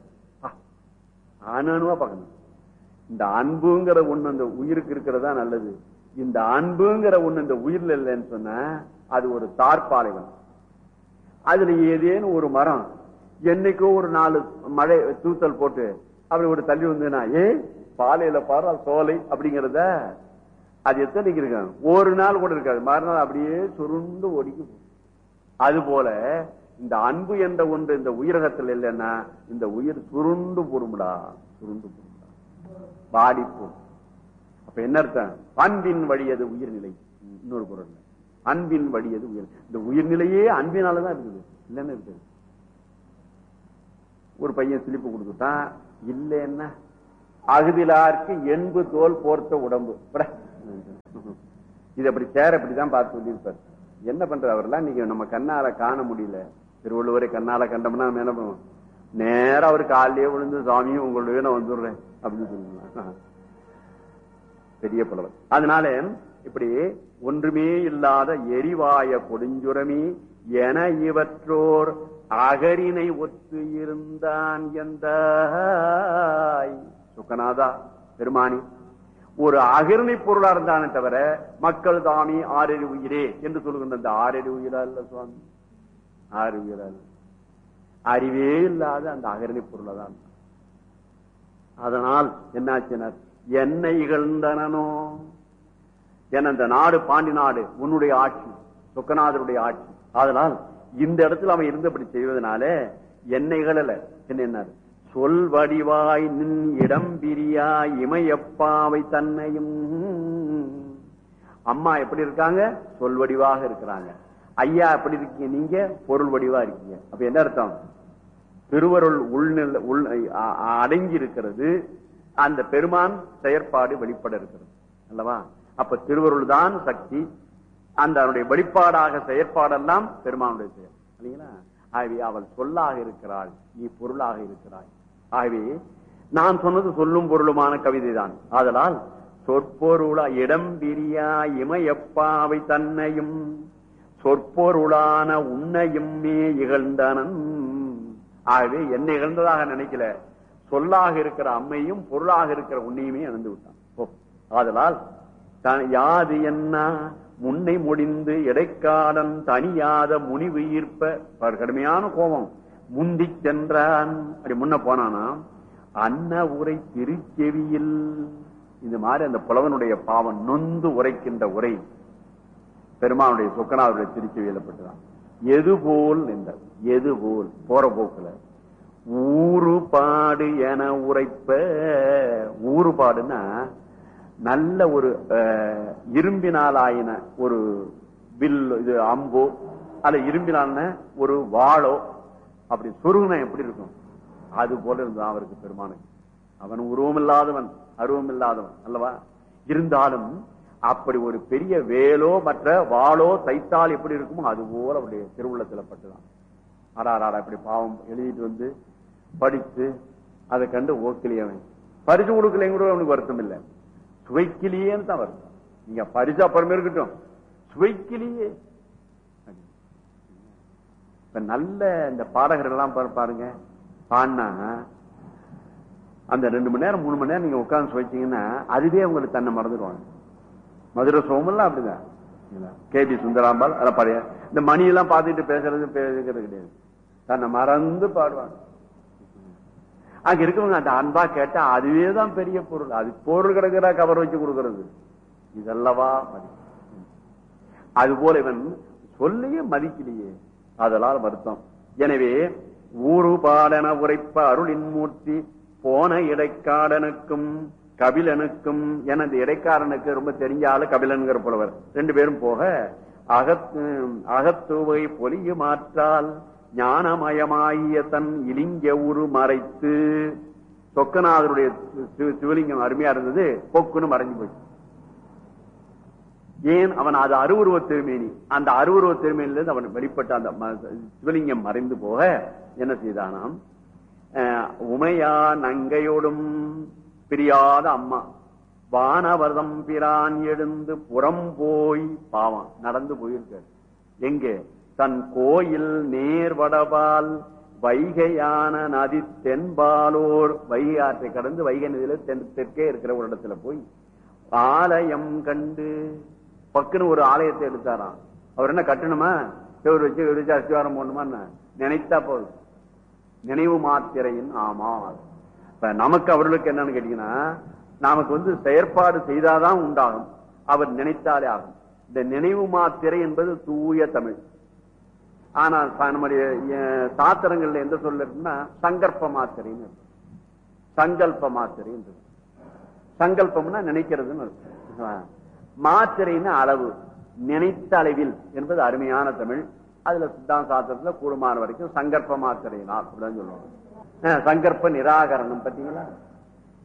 அணுவா பார்க்கணும் இந்த அன்புங்கிற ஒண்ணு அந்த உயிருக்கு இருக்கிறதா நல்லது இந்த அன்புங்கிற ஒண்ணு இந்த உயிர்ல இல்லைன்னு சொன்னா அது ஒரு தார்பாலைவன் அதுல ஏதேனும் ஒரு மரம் என்னைக்கோ ஒரு நாலு மழை தூத்தல் போட்டு அப்படி ஒரு தள்ளி வந்ததுன்னா ஏ பாலையில பாரு அது சோலை அப்படிங்கறத அது எத்தனைக்கு இருக்காங்க ஒரு நாள் கூட இருக்காது மறுநாள் அப்படியே சுருண்டு ஒடிக்கு போகும். அது போல இந்த அன்பு என்ற ஒன்று இந்த உயிரகத்தில் இல்லைன்னா இந்த உயிர் சுருண்டு போடும்டா சுருண்டு போடும்டா பாடிப்போம் அப்ப என்ன அர்த்தம் அன்பின் வழியது உயிர்நிலை இன்னொரு பொருள் அன்பின் வழியது உயிர் இந்த உயிர்நிலையே அன்பினாலதான் இருக்குது இல்லைன்னு இருக்குது ஒரு பையன் சிலிப்பு கொடுத்துட்டான் இல்லைன்னா அகுதிலார்க்கு எண்பு தோல் போர்த்த உடம்பு விட. இது அப்படி சேர அப்படிதான் பார்த்து சொல்லியிருப்பார் என்ன பண்ற அவரெல்லாம் இன்னைக்கு நம்ம கண்ணால காண முடியல திருவள்ளுவரை கண்ணால கண்டோம்னா நம்ம என்ன பண்ணுவோம் நேரா அவர் காலையே விழுந்து சாமியும் உங்களுடைய நான் வந்துடுறேன் அப்படின்னு சொல்லுவாங்க பெரிய புலவர் அதனால இப்படி ஒன்றுமே இல்லாத எரிவாய கொடுஞ்சுரமி என இவற்றோர் அகரினை ஒத்து இருந்தான் எந்த சுக்கநாதா பெருமானி ஒரு அகிர்ணை பொருளா இருந்தானே தவிர மக்கள் தாமி ஆறறி உயிரே என்று சொல்லுகின்ற அந்த ஆறறி உயிரா இல்ல சுவாமி ஆறு உயிரா இல்ல அறிவே இல்லாத அந்த அகரணி பொருளை தான் அதனால் என்னாச்சினர் என்ன இகழ்ந்தனோ என அந்த நாடு பாண்டி நாடு உன்னுடைய ஆட்சி சொக்கநாதருடைய ஆட்சி அதனால் இந்த இடத்துல அவன் இருந்தபடி செய்வதனால என்னை இகழல என்ன சொல் வடிவாய் நின் இடம் பிரியா இமையப்பாவை தன்னையும் அம்மா எப்படி இருக்காங்க சொல் வடிவாக இருக்கிறாங்க ஐயா எப்படி இருக்கீங்க நீங்க பொருள் வடிவா இருக்கீங்க அப்ப என்ன அர்த்தம் திருவருள் உள்நில உள் அ- அடங்கி இருக்கிறது அந்த பெருமான் செயற்பாடு வெளிப்பட இருக்கிறது அல்லவா அப்ப திருவருள் தான் சக்தி அந்த அவனுடைய வெளிப்பாடாக செயற்பாடெல்லாம் பெருமானுடைய செயல் இல்லைங்களா ஆகவே அவள் சொல்லாக இருக்கிறாள் நீ பொருளாக இருக்கிறாய் ஆகவே நான் சொன்னது சொல்லும் பொருளுமான கவிதை தான் ஆதலால் சொற்பொருளா இடம் பிரியா இமையப்பாவை தன்னையும் சொற்பொருளான உன்னையும் மே இகழ்ந்தனன் ஆகவே என்னை இகழ்ந்ததாக நினைக்கல சொல்லாக இருக்கிற அம்மையும் பொருளாக இருக்கிற உன்னையுமே இழந்து விட்டான் ஓ, ஆதலால் த- யாது என்ன முன்னை முடிந்து இடைக்காடன் தனியாத முனிவு ஈர்ப்ப பாரு, கடுமையான கோபம் முந்தி சென்றான் அப்படி முன்ன போனானா அன்ன உரை திருச்செவியில் இந்த மாதிரி அந்த புலவனுடைய பாவம் நொந்து உரைக்கின்ற உரை பெருமானுடைய சொக்கனாவுடைய திருச்செவியலப்பட்டுதான் எது போல் நின்றார் எது போல் போற போக்குல ஊறுபாடு என உரைப்ப ஊறுபாடுன்னா நல்ல ஒரு அஹ், இரும்பினால் ஆயின ஒரு வில் இது அம்போ அல்ல இரும்பினால ஒரு வாளோ அப்படி சொருகுனா எப்படி இருக்கும் அது போல இருந்தான் அவருக்கு பெருமானுக்கு அவன் உருவம் இல்லாதவன் அருவம் இல்லாதவன் அல்லவா இருந்தாலும் அப்படி ஒரு பெரிய வேலோ மற்ற வாளோ தைத்தால் எப்படி இருக்குமோ அது போல அவருடைய திருவுள்ளத்துல பட்டுதான் ஆடாடா இப்படி பாவம் எழுதிட்டு வந்து படிச்சு அதை கண்டு ஓக்கிலியவன் பரிசு கொடுக்கலையும் கூட அவனுக்கு வருத்தம் இல்லை சுவைக்கிலேன்னு தான் வருத்தம் நீங்க பரிசு அப்புறமே இருக்கட்டும் சுவைக்கிலேயே இப்ப நல்ல இந்த பாடகர்கள் எல்லாம் பாரு- பாருங்க பாடினா அந்த ரெண்டு மணி நேரம் மூணு மணி நேரம் நீங்க உட்கார்ந்து சுவைச்சீங்கன்னா அதுவே உங்களுக்கு தன்னை மறந்துடுவாங்க மதுரை சோமெல்லாம் அப்படிதான் கே பி சுந்தராம்பாள் அதெல்லாம் பழைய இந்த மணி எல்லாம் பார்த்துட்டு பேசுறது பேசுறது கிடையாது தன்னை மறந்து பாடுவாங்க அங்க இருக்கவங்க அந்த அன்பா கேட்டா அதுவே தான் பெரிய பொருள் அது பொருள் கிடக்குறா கவர் வச்சு கொடுக்கறது இதல்லவா மதிப்பு அது போல இவன் சொல்லியே மதிக்கலையே அதனால் வருத்தம் எனவே ஊரு பாடன உரைப்ப அருளின் மூர்த்தி போன இடைக்காடனுக்கும் கபிலனுக்கும் எனது இடைக்காரனுக்கு ரொம்ப தெரிஞ்ச ஆளு கபிலன்கிற புலவர் ரெண்டு பேரும் போக அகத் அகத்துவை பொலியு மாற்றால் ஞானமயமாகிய தன் இலிங்க உரு மறைத்து சொக்கநாதருடைய சி- சிவலிங்கம் அருமையா இருந்தது பொக்குன்னு மறைஞ்சு போச்சு ஏன் அவன் அது அருவுருவ திருமேனி அந்த அருவுருவ திருமேனிலிருந்து அவன் வெளிப்பட்ட அந்த ம- சிவலிங்கம் மறைந்து போக என்ன செய்தானாம் அஹ், உமையா நங்கையோடும் பிரியாத அம்மா வானவர்தம் பிரான் எழுந்து புறம் போய் பாவம் நடந்து போயிருக்காரு எங்கே தன் கோயில் நேர்வடபால் வைகையான நதி தென்பாலோர் வைகை ஆற்றை கடந்து வைகை நதியில தென் தெற்கே இருக்கிற ஒரு இடத்துல போய் ஆலயம் கண்டு பக்குன்னு ஒரு ஆலயத்தை எடுத்தாராம் அவர் என்ன கட்டணுமா செவர் வச்சு இவர் வச்சு அஸ்திவாரம் போடணுமா என்ன? நினைத்தா போதும் நினைவு மாத்திரையின் ஆமா இப்ப நமக்கு அவர்களுக்கு என்னன்னு கேட்டீங்கன்னா நமக்கு வந்து செயற்பாடு செய்தாதான் உண்டாகும் அவர் நினைத்தாலே ஆகும் இந்த நினைவு மாத்திரை என்பது தூய தமிழ் ஆனா ச- நம்முடைய அஹ், சாத்திரங்கள்ல எந்த சொல்ல இருக்குன்னா சங்கற்ப மாத்திரைன்னு இருக்கு. சங்கல்ப மாத்திரைன்னு இருக்கு. சங்கல்பம்னா நினைக்கிறதுன்னு அர்த்தம். ஆ. மாத்திரைன்னு அளவு நினைத்த அளவில் என்பது அருமையான தமிழ் அதுல சித்தாந்த சாஸ்திரத்துல கூடுமான வரைக்கும் சங்கற்ப மாத்திரையினால் அப்படிதான் சொல்லுவாங்க ஆ, சங்கற்ப நிராகரணம் பார்த்தீங்களா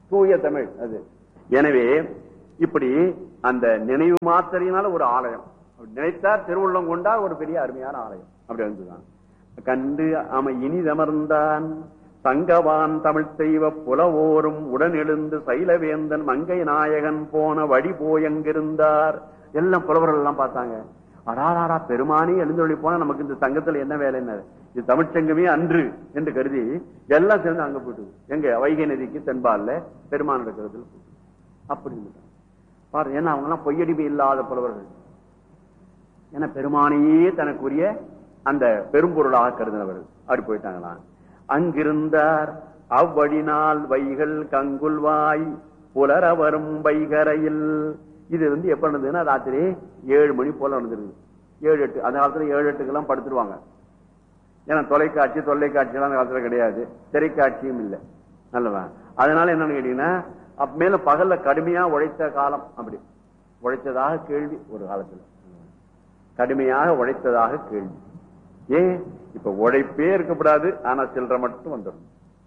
தூய தமிழ் அது எனவே இப்படி அந்த நினைவு மாத்திரையினால ஒரு ஆலயம் அப்படி நினைத்தார் திருவுள்ளம் கொண்டா ஒரு பெரிய அருமையான ஆலயம் அப்படி வந்துதான் கண்டு அம இனிதமர்ந்தான் சங்கவான் தமிழ் தெய்வ புலவோரும் உடன் எழுந்து சைலவேந்தன் மங்கை நாயகன் போன வழி போயங்கிருந்தார் எல்லாம் புலவர்கள் எல்லாம் பார்த்தாங்க அடாராடா பெருமானே எழுந்தொழி போனா நமக்கு இந்த சங்கத்துல என்ன வேலை என்ன இது தமிழ்ச்சங்கமே அன்று என்று கருதி எல்லாம் சேர்ந்து அங்க போயிட்டு எங்க வைகை நதிக்கு தென்பால்ல பெருமான் இருக்கிறதுல அப்படி இருந்துட்டாங்க. பாருங்க ஏன்னா அவங்க எல்லாம் பொய்யடிமை இல்லாத புலவர்கள் ஏன்னா பெருமானையே தனக்குரிய அந்த பெரும்பொருளாக கருதினவர் அப்படி போயிட்டாங்களாம் அங்கிருந்தார் அவ்வழினால் வைகள் கங்குல்வாய் புலர வரும் வைகரையில் இது வந்து எப்ப நடந்ததுன்னா ராத்திரி ஏழு மணி போல நடந்துருது ஏழு எட்டு அந்த காலத்துல ஏழு எட்டுக்கெல்லாம் படுத்துருவாங்க ஏன்னா தொலைக்காட்சி தொலைக்காட்சி எல்லாம் அந்த காலத்துல கிடையாது திரைக்காட்சியும் இல்லை நல்லவா அதனால என்னன்னு கேட்டீங்கன்னா அப்ப மேல பகல்ல கடுமையா உழைத்த காலம் அப்படி உழைத்ததாக கேள்வி ஒரு காலத்துல கடுமையாக உழைத்ததாக கேள்வி ஏன் இப்ப உழைப்பே இருக்கக்கூடாது ஆனா சில்லறை மட்டும் வந்துடும்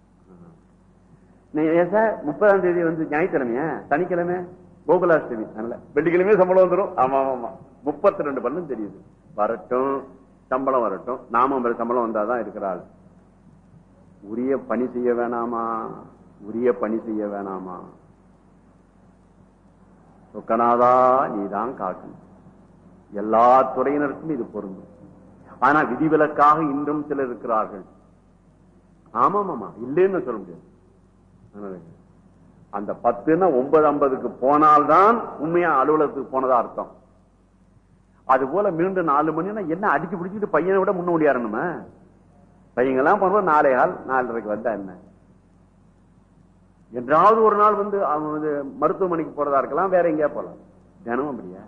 நீ ஏன் சார் முப்பதாம் தேதி வந்து ஞாயிற்றுக்கிழமையா சனிக்கிழமை கோகுலாஷ்டமி அதனால வெள்ளிக்கிழமையே சம்பளம் வந்துடும் ஆமா ஆமா ஆமா முப்பத்தி ரெண்டு பல்லும் தெரியுது வரட்டும் சம்பளம் வரட்டும் நாம ஐம்பது சம்பளம் வந்தாதான் இருக்கிறாள் உரிய பணி செய்ய வேணாமா உரிய பணி செய்ய வேணாமா சொக்கநாதா நீதான் காக்கணும் எல்லா துறையினருக்கும் இது பொருந்தும் ஆனா விதிவிலக்காக இன்றும் சிலர் இருக்கிறார்கள் ஆமாமாமா இல்லைன்னு சொல்ல முடியாது அதனால அந்த பத்துன்னா ஒன்பது ஐம்பதுக்கு போனால்தான் உண்மையா அலுவலகத்துக்கு போனதா அர்த்தம் அது போல மீண்டும் நாலு மணினா என்ன அடிச்சு பிடிச்சிட்டு பையனை விட முன்ன முடியாருணுமா பையங்கெல்லாம் பண்ணுவோம் நாலே கால் நாலரைக்கு வந்தா என்ன என்றாவது ஒரு நாள் வந்து அவன் வந்து மருத்துவமனைக்கு போறதா இருக்கலாம் வேற எங்கேயா போலாம் தினமும் அப்படியா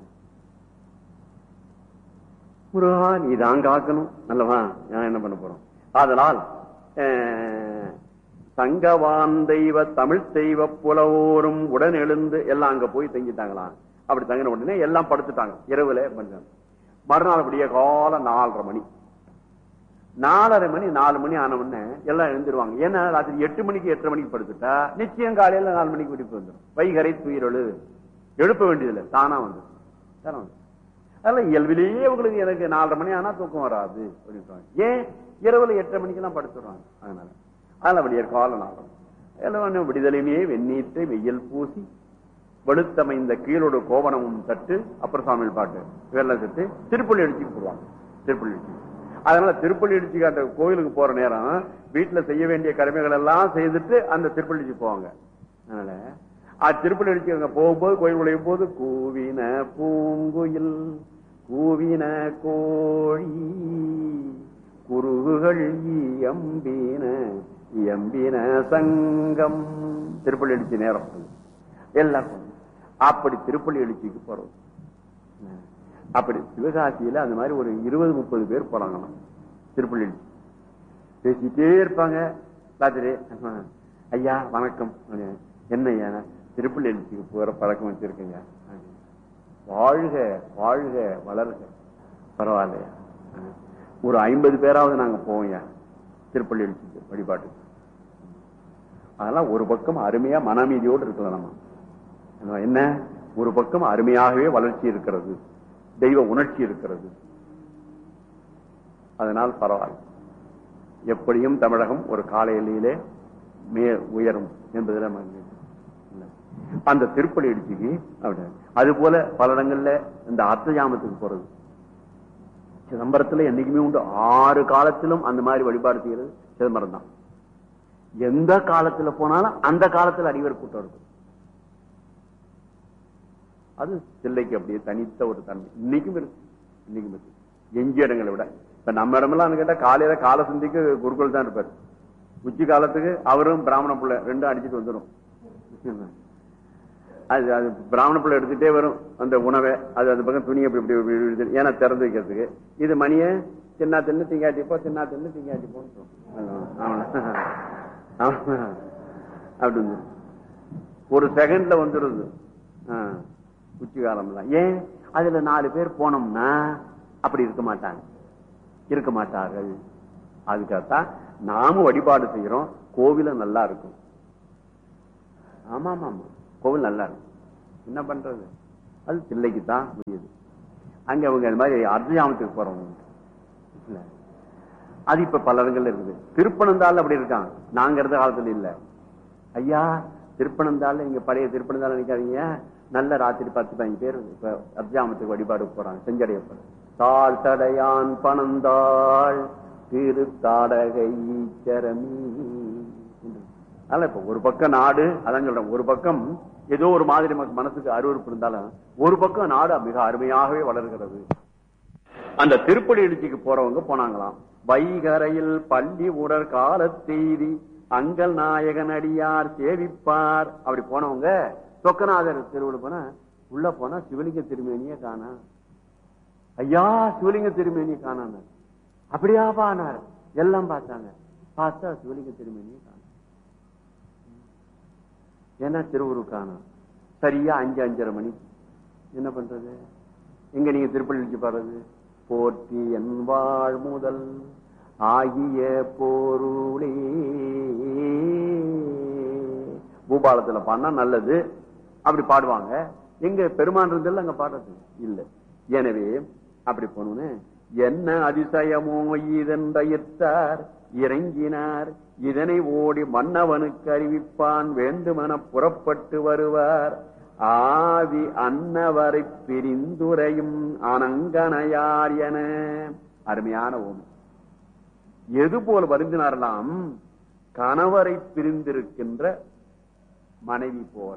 முருகா நீ தான் காக்கணும் நல்லவா நான் என்ன பண்ண போறோம் அதனால் அஹ், சங்கவான் தெய்வ தமிழ் தெய்வ புலவோரும் உடன் எழுந்து எல்லாம் அங்க போய் தங்கிட்டாங்களாம் அப்படி தங்கின உடனே எல்லாம் படுத்துட்டாங்க இரவுல பண்ணாங்க. மறுநாள் விடிய காலம் நாலரை மணி நாலரை மணி நாலு மணி ஆன உடனே எல்லாம் எழுந்துருவாங்க ஏன்னா ராத்திரி எட்டு மணிக்கு எட்டரை மணிக்கு படுத்துட்டா நிச்சயம் காலையில நாலு மணிக்கு விடுப்பு வந்துடும் வைகரை துயிரொழு எழுப்ப வேண்டியதில்லை தானா வந்துடும் தானா வந்துடும் அதெல்லாம் இயல்பிலேயே உங்களுக்கு எனக்கு நாலரை மணி ஆனா தூக்கம் வராது அப்படின்னு ஏன் இரவுல எட்டரை மணிக்கெல்லாம் படுத்துடுறாங்க அதனால அதனால விடிய காலம் நாளம் எல்லாம் விடுதலையுமே வெந்நீற்றை வெயில் பூசி வெளுத்தமைந்த கீழோடு கோவணமும் தட்டு அப்புறம் சாமி பாட்டு வெள்ளம் தட்டு திருப்பள்ளி அடிச்சுக்கு போடுவாங்க திருப்பள்ளி அடிச்சு அதனால திருப்பள்ளி அடிச்சு காட்ட கோயிலுக்கு போற நேரம் வீட்டுல செய்ய வேண்டிய கடமைகள் எல்லாம் செய்துட்டு அந்த திருப்பள்ளிக்கு போவாங்க அதனால அது திருப்பள்ளி அடிச்சு அங்க போகும்போது கோயில் நுழையும் போது கூவின பூங்குயில் கூவின கோழி குருகுகள் எம்பின எம்பின சங்கம் திருப்பள்ளி அடிச்சு நேரம் எல்லாம் போகணும். அப்படி திருப்பள்ளி எழுச்சிக்கு போறோம் அப்படி சிவகாசியில அந்த மாதிரி ஒரு இருபது முப்பது பேர் போறாங்களாம் திருப்பள்ளி எழுச்சி பேசிட்டே இருப்பாங்க ராத்திரி அஹ், ஐயா வணக்கம் அப்படின்னு. என்ன ஐயா திருப்பள்ளி எழுச்சிக்கு போற பழக்கம் வச்சிருக்கீங்க அப்படின்னு. வாழ்க வாழ்க வளர்க பரவாயில்லையா அஹ், ஒரு ஐம்பது பேராவது நாங்க போவோம்யா திருப்பள்ளி எழுச்சிக்கு வழிபாட்டுக்கு அதெல்லாம் ஒரு பக்கம் அருமையா மனமீதியோடு இருக்கலாம் நம்ம ஆனா என்ன ஒரு பக்கம் அருமையாகவே வளர்ச்சி இருக்கிறது தெய்வ உணர்ச்சி இருக்கிறது அதனால் பரவாயில்ல எப்படியும் தமிழகம் ஒரு காலையிலே மே உயரும் என்பதில் நம்ம இல்லை. அந்த திருப்பலி அடிச்சுக்கு அப்படி அது போல பல இடங்கள்ல இந்த அர்த்தஜாமத்துக்கு போறது சிதம்பரத்துல என்னைக்குமே உண்டு ஆறு காலத்திலும் அந்த மாதிரி வழிபாடு செய்யறது சிதம்பரம் தான் எந்த காலத்துல போனாலும் அந்த காலத்துல அடிவர் கூட்டம் இருக்கும் அது தில்லைக்கு அப்படியே தனித்த ஒரு தன்மை இன்னைக்கும் இருக்கு இன்னைக்கும் இருக்கு எஞ்சிய இடங்களை விட இப்ப நம்ம இடமெல்லாம் கேட்டா காலையில கால சந்திக்கு குருக்கள் தான் இருப்பாரு உச்சி காலத்துக்கு அவரும் பிராமண பிள்ளை ரெண்டும் அடிச்சுட்டு வந்துடும் அது அது பிராமண பிள்ளை எடுத்துட்டே வரும் அந்த உணவை அது அந்த பக்கம் துணி அப்படி இப்படி இப்படி இழுத்து- ஏன்னா திறந்து வைக்கிறதுக்கு இது மணியை சின்ன தின்னு திங்காட்டிப்போ சின்ன தின்னு திங்காட்டிப்போன்னு அப்படி வந்து ஒரு செகண்ட்ல வந்துருது ஆ, உச்சி காலம்லாம் ஏன் அதுல நாலு பேர் போனோம்னா அப்படி இருக்க மாட்டாங்க இருக்க மாட்டார்கள் அதுக்காகத்தான் நாமும் வழிபாடு செய்யறோம் கோவிலும் நல்லா இருக்கும் ஆமா ஆமா ஆமா கோவில் நல்லா இருக்கும் என்ன பண்றது அது தில்லைக்கு தான் முடியுது அங்க அவங்க இந்த மாதிரி அர்த்தஜாமத்துக்கு போறவங்க உண்டு. இல்ல அது இப்ப பல இடங்கள்ல இருக்குது திருப்பனந்தாள் அப்படி இருக்கான் நாங்க இருந்த காலத்துல இல்ல ஐயா திருப்பனந்தாள் இங்க பழைய திருப்பனந்தாள் நினைக்காதீங்க நல்ல ராத்திரி பத்து பதினஞ்சு பேர் இப்ப அர்த்தஜாமத்துக்கு வழிபாடு போறாங்க செஞ்சடைய போறாங்க தாழ் தடையான் பணந்தாள் திருத்தாடகை சரமி என்று. அதனால இப்ப ஒரு பக்கம் நாடு அதான் சொல்றேன் ஒரு பக்கம் ஏதோ ஒரு மாதிரி நமக்கு மனசுக்கு அருவருப்பு இருந்தாலும் ஒரு பக்கம் நாடு மிக அருமையாகவே வளர்கிறது அந்த திருப்படி எழுச்சிக்கு போறவங்க போனாங்களாம் வைகரையில் பள்ளி உடற் காலத்தெய்தி அங்கல் நாயகன் அடியார் சேவிப்பார் அப்படி போனவங்க சொக்கநாதர் திருவிழா போனா உள்ள போனா சிவலிங்க திருமேனியே காணா ஐயா சிவலிங்க திருமேனியை காணாங்க அப்படியா பானார் எல்லாம் பார்த்தாங்க பார்த்தா சிவலிங்க திருமேனியை காணோம் ஏன்னா திருவுரு காணோம் சரியா அஞ்சு அஞ்சரை மணி என்ன பண்றது எங்க நீங்க திருப்பள்ளி எழுச்சி பாடுறது போற்றி என் வாழ் முதல் ஆகிய போருளே பூபாலத்துல பாடினா நல்லது அப்படி பாடுவாங்க எங்க பெருமான் இருந்ததில்ல அங்க பாடுறது இல்ல எனவே அப்படி போனோன்னு என்ன அதிசயமோ இதென்றார் இறங்கினார் இதனை ஓடி மன்னவனுக்கு அறிவிப்பான் வேண்டுமென புறப்பட்டு வருவார் ஆவி அன்னவரை பிரிந்துரையும் அனங்கனையார் என அருமையான ஓமி எது போல வருந்தினாரலாம் கணவரை பிரிந்திருக்கின்ற மனைவி போல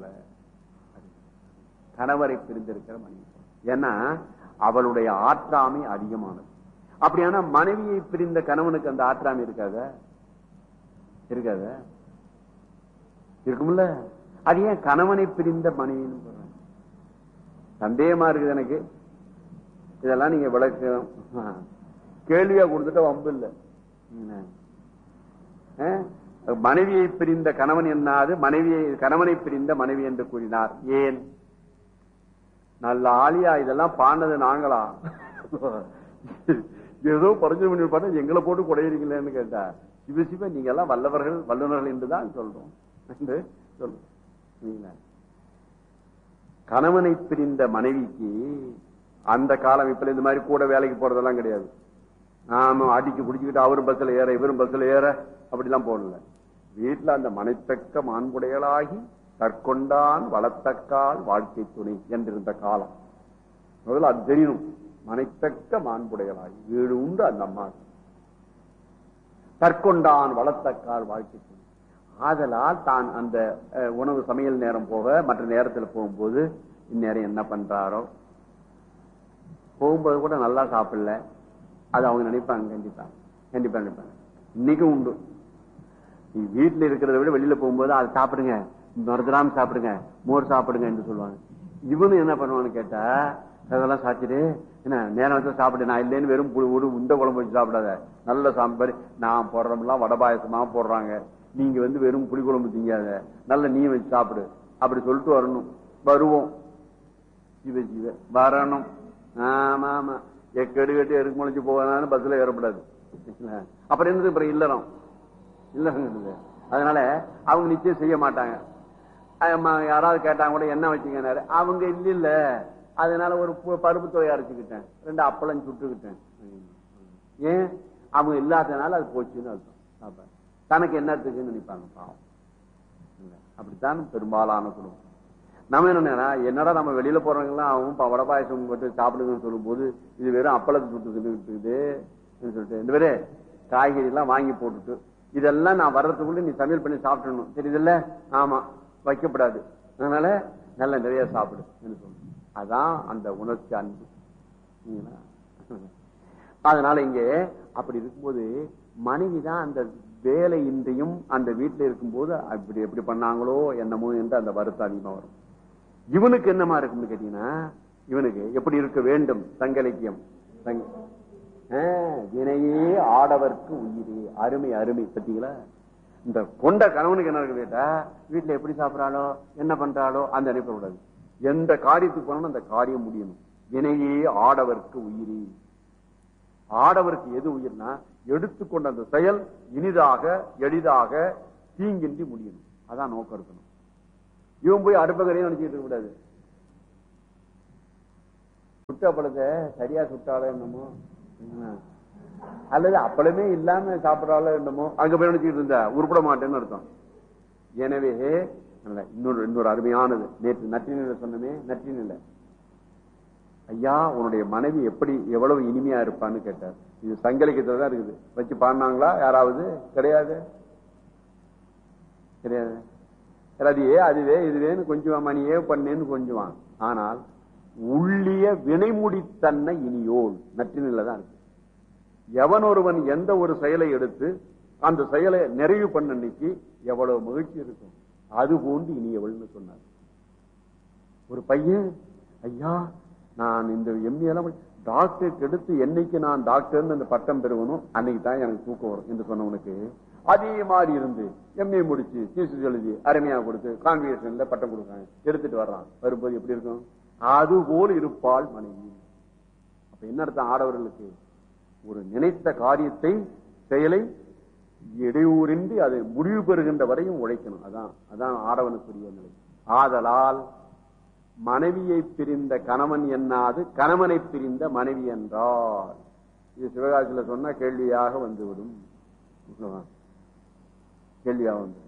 கணவரை பிரிந்திருக்கிற மனைவி போல. ஏன்னா அவளுடைய ஆற்றாமை அதிகமானது அப்படியானா மனைவியை பிரிந்த கணவனுக்கு அந்த ஆற்றாமை இருக்காத இருக்காத இருக்கும்ல அது ஏன் கணவனை பிரிந்த மனைவின்னு சொல்றாங்க சந்தேகமா இருக்குது எனக்கு இதெல்லாம் நீங்க விளக்கணும் கேள்வியா கொடுத்துட்டா வம்பு இல்லை அஹ், மனைவியை பிரிந்த கணவன் என்னாது மனைவியை கணவனை பிரிந்த மனைவி என்று கூறினார் ஏன் நல்ல ஆளியா இதெல்லாம் பாண்டது நாங்களா ஏதோ பரிஞ்சு பண்ணி பாட்டு எங்களை போட்டு குடையிறீங்களேன்னு கேட்டா சிவ சிவ நீங்க எல்லாம் வல்லவர்கள் வல்லுநர்கள் என்றுதான் சொல்றோம் என்று சொல்றோம் சரிங்களா? கணவனை பிரிந்த மனைவிக்கு அந்த காலம் இப்ப இந்த மாதிரி கூட வேலைக்கு போறதெல்லாம் கிடையாது ஆமா அடிக்கு பிடிச்சுக்கிட்டு அவரும் பஸ்ல ஏற இவரும் பஸ்ல ஏற அப்படிலாம் போடல வீட்டுல அந்த மனைத்தக்க மாண்புடையலாகி தற்கொண்டான் வளத்தக்கால் வாழ்க்கை துணை என்றிருந்த காலம் முதல்ல அது தெரியணும் மனைத்தக்க மாண்புடையலாகி வீடு உண்டு அந்த அம்மா தற்கொண்டான் வளத்தக்கால் வாழ்க்கை துணை ஆதலால் தான் அந்த அஹ், உணவு சமையல் நேரம் போக மற்ற நேரத்தில் போகும்போது இந்நேரம் என்ன பண்றாரோ போகும்போது கூட நல்லா சாப்பிடல அது அவங்க நினைப்பாங்க கண்டிப்பா கண்டிப்பா நினைப்பாங்க இன்னைக்கும் உண்டு நீ வீட்டுல இருக்கிறத விட வெளியில போகும்போது அதை சாப்பிடுங்க மருதராம சாப்பிடுங்க மோர் சாப்பிடுங்க என்று சொல்லுவாங்க இவனு என்ன பண்ணுவான்னு கேட்டா அதெல்லாம் சாப்பிட்டு என்ன நேரம் வச்சு சாப்பிடு நான் இல்லைன்னு வெறும் புளி ஒரு உந்த குழம்பு வச்சு சாப்பிடாத நல்ல சாம்பார் நான் போடுறோம்லாம் வடை பாயசமா போடுறாங்க நீங்க வந்து வெறும் புளி குழம்பு திங்காத நல்ல நீ வச்சு சாப்பிடு அப்படி சொல்லிட்டு வரணும் வருவோம் சிவ சிவ வரணும் ஆமா ஆமா எக்கடு கட்டி எருக்கு முளைச்சு போவாதான்னு பஸ்ல ஏறப்படாது அப்புறம் என்னது அப்புறம் இல்லறம் இல்ல அதனால அவங்க நிச்சயம் செய்ய மாட்டாங்க ஆமா, யாராவது கேட்டாங்க கூட என்ன வச்சீங்கன்னாரு அவங்க இல்ல இல்ல அதனால ஒரு பு- பருப்பு தொகை அரைச்சுக்கிட்டேன் ரெண்டு அப்பளம் சுட்டுக்கிட்டேன் ஏன் அவங்க இல்லாதனால அது போச்சுன்னு அர்த்தம் அப்ப தனக்கு என்னத்துக்குன்னு நினைப்பாங்க பாவம் இல்ல. அப்படித்தான் பெரும்பாலான குடும்பம் நம்ம என்ன என்னடா நம்ம வெளியில போறவங்க எல்லாம் அவன் ப- வடை பாயசம் போட்டு சாப்பிடுங்கன்னு சொல்லும் போது இது வெறும் அப்பளத்தை சுட்டு இருக்குது சொல்லிட்டு இந்த பேரு காய்கறி எல்லாம் வாங்கி போட்டுட்டு இதெல்லாம் நான் வர்றதுக்குள்ள நீ சமையல் பண்ணி சாப்பிடணும் தெரியுதுல்ல ஆமா வைக்கப்படாது அதனால நல்ல நிறைய சாப்பிடு என்று சொல்லணும் அதான் அந்த உணர்ச்சி அன்பு சரிங்களா? அதனால இங்க அப்படி இருக்கும்போது மனைவி தான் அந்த வேலையின்றியும் அந்த வீட்டுல இருக்கும்போது அப்படி எப்படி பண்ணாங்களோ என்னமோ என்று அந்த வருத்தம் அதிகமா வரும் இவனுக்கு என்னமா இருக்கும்னு கேட்டீங்கன்னா இவனுக்கு எப்படி இருக்க வேண்டும் சங்க இலக்கியம் சங்க- ஆ, வினையே ஆடவர்க்கு உயிரே அருமை அருமை பத்தீங்களா இந்த கொண்ட கணவனுக்கு என்ன இருக்கு கேட்டா வீட்டுல எப்படி சாப்பிடறாளோ என்ன பண்றாளோ அந்த நினைப்ப கூடாது எந்த காரியத்துக்கு போனாலும் அந்த காரியம் முடியணும் வினையே ஆடவர்க்கு உயிரி ஆடவருக்கு எது உயிர்னா எடுத்துக்கொண்ட அந்த செயல் இனிதாக எளிதாக தீங்கின்றி முடியணும் அதான் நோக்கம் இருக்கணும் இவன் போய் அடுப்பங்கரையும் நினைச்சிட்டு இருக்க கூடாது சுட்ட பழத்தை சரியா சுட்டாலோ என்னமோ என்ன? அல்லது அப்பளமே இல்லாம சாப்பிடறாலோ என்னமோ அங்க போய் நினைச்சிட்டு இருந்தா உருப்பட மாட்டேன்னு அர்த்தம் எனவே நல்ல, இன்னொரு இன்னொரு அருமையானது நேற்று நற்றினில சொன்னமே நற்றினில ஐயா உன்னுடைய மனைவி எப்படி எவ்வளவு இனிமையா இருப்பான்னு கேட்டார் இது சங்கலிக்கத்துல தான் இருக்குது வச்சு பாடினாங்களா யாராவது கிடையாது கிடையாது அதுவே அதுவே இதுவேன்னு கொஞ்சம் மணியே பண்ணேன்னு கொஞ்சுவான் ஆனால் உள்ளிய வினைமுடித்தன்னை இனியோல் நற்றினில தான் இருக்கு எவன் ஒருவன் எந்த ஒரு செயலை எடுத்து அந்த செயலை நிறைவு பண்ண அன்னைக்கு எவ்வளவு மகிழ்ச்சி இருக்கும் அது போன்று இனியவள்னு சொன்னார் ஒரு பையன் ஐயா நான் இந்த எம்ஏ எல்லாம் டாக்டருக்கு எடுத்து என்னைக்கு நான் டாக்டர்னு அந்த பட்டம் பெறுவனும் அன்னைக்கு தான் எனக்கு தூக்கம் வரும் என்று சொன்னவனுக்கு அதே மாதிரி இருந்து எம்ஏ முடிச்சு தீசு எழுதி அருமையா கொடுத்து கான்விகேஷன்ல பட்டம் கொடுக்காங்க எடுத்துட்டு வர்றான் வரும்போது எப்படி இருக்கும் அது போல் இருப்பாள் மனைவி அப்ப என்ன அர்த்தம் ஆடவர்களுக்கு ஒரு நினைத்த காரியத்தை செயலை இடையூறின்றி அது முடிவு பெறுகின்ற வரையும் உழைக்கணும் அதான் அதான் ஆடவனுக்குரிய நிலை ஆதலால் மனைவியை பிரிந்த கணவன் என்னாது கணவனை பிரிந்த மனைவி என்றால் இது சிவகாசியில சொன்னா கேள்வியாக வந்துவிடும் சொல்லவா? கேள்வியாக வந்து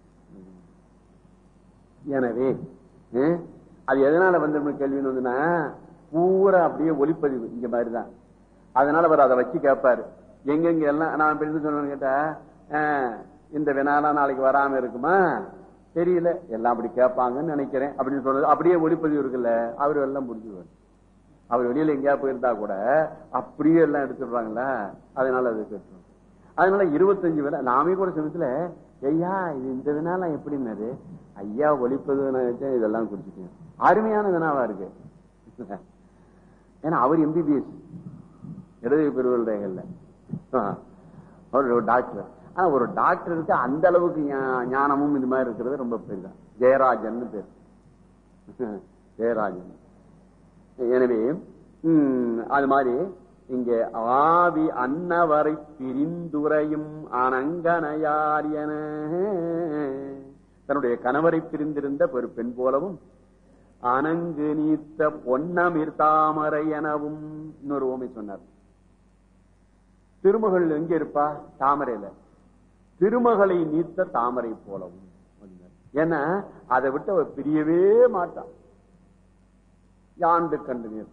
எனவே அஹ், அது எதனால வந்து கேள்வின்னு வந்துன்னா பூரா அப்படியே ஒளிப்பதிவு இங்க மாதிரிதான் அதனால அவர் அதை வச்சு கேட்பாரு எங்கெங்க எல்லாம் நான் இப்ப என்ன சொன்னேன்னு கேட்டா அஹ், இந்த வினாலாம் நாளைக்கு வராம இருக்குமா தெரியல எல்லாம் அப்படி கேட்பாங்கன்னு நினைக்கிறேன் அப்படின்னு சொன்னது அப்படியே ஒளிப்பதிவு இருக்குல்ல அவர் எல்லாம் புரிஞ்சுவார் அவர் வெளியில எங்கேயா போயிருந்தா கூட அப்படியே எல்லாம் எடுத்துடுறாங்களா அதனால அது கேட்டுரும் அதனால இருபத்தஞ்சு வினா நாமே கூட சமயத்துல ஐயா இது இந்த வினாலாம் எப்படின்னாரு ஐயா ஒழிப்பது நினைச்சேன் இதெல்லாம் குறிச்சிட்டேன் அருமையான வினாவா இருக்கு ஏன்னா அவர் எம்பிபிஎஸ் இடது பெருவல்ல அவர் ஒரு டாக்டர் ஆனா ஒரு டாக்டருக்கு அந்த அளவுக்கு ஞா- ஞானமும் இது மாதிரி இருக்கிறது ரொம்ப பெரிதான் ஜெயராஜன் பேர் ஜெயராஜன் எனவே ம், அது மாதிரி இங்க ஆவி அன்னவரை பிரிந்துரையும் அனங்கனையார் என தன்னுடைய கணவரை பிரிந்திருந்த ஒரு பெண் போலவும் அனங்கு நீத்த பொன்னமிர் தாமரை எனவும் இன்னொரு ஓமை சொன்னார் திருமகள் எங்க இருப்பா தாமரையில திருமகளை நீத்த தாமரை போலவும் அப்படின்னார். ஏன்னா அதை விட்டு அவ பிரியவே மாட்டான் யாண்டு கண்டு நீர்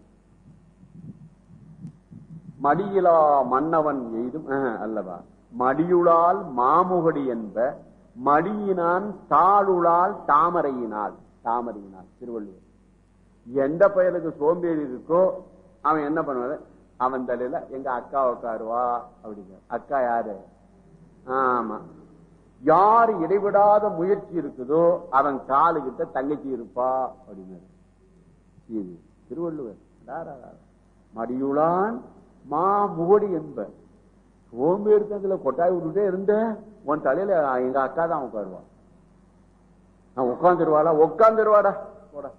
மடியிலா மன்னவன் எய்தும் ஆஹ், அல்லவா மடியுளால் மாமுகடி என்ப மடியினான் தாளுளால் தாமரையினால் தாமரையினால் திருவள்ளுவர் எந்த பயலுக்கு சோம்பேறி இருக்கோ அவன் என்ன பண்ணுவான் அவன் தலையில எங்க அக்கா உட்காருவா அப்படிங்க அக்கா யாரு ஆமா யார் இடைவிடாத முயற்சி இருக்குதோ அவன் காலுகிட்ட தங்கச்சி இருப்பா அப்படின்னாரு இது திருவள்ளுவர் ராரா, ராரா. மடியுளான் மா முகடி என்ப சோம்பேறித்தனத்துல கொட்டாய் விட்டுட்டே இருந்த உன் தலையில எங்க அக்கா தான் உட்காருவா நான் உட்காந்துருவாளா உட்காந்துருவாடா போடா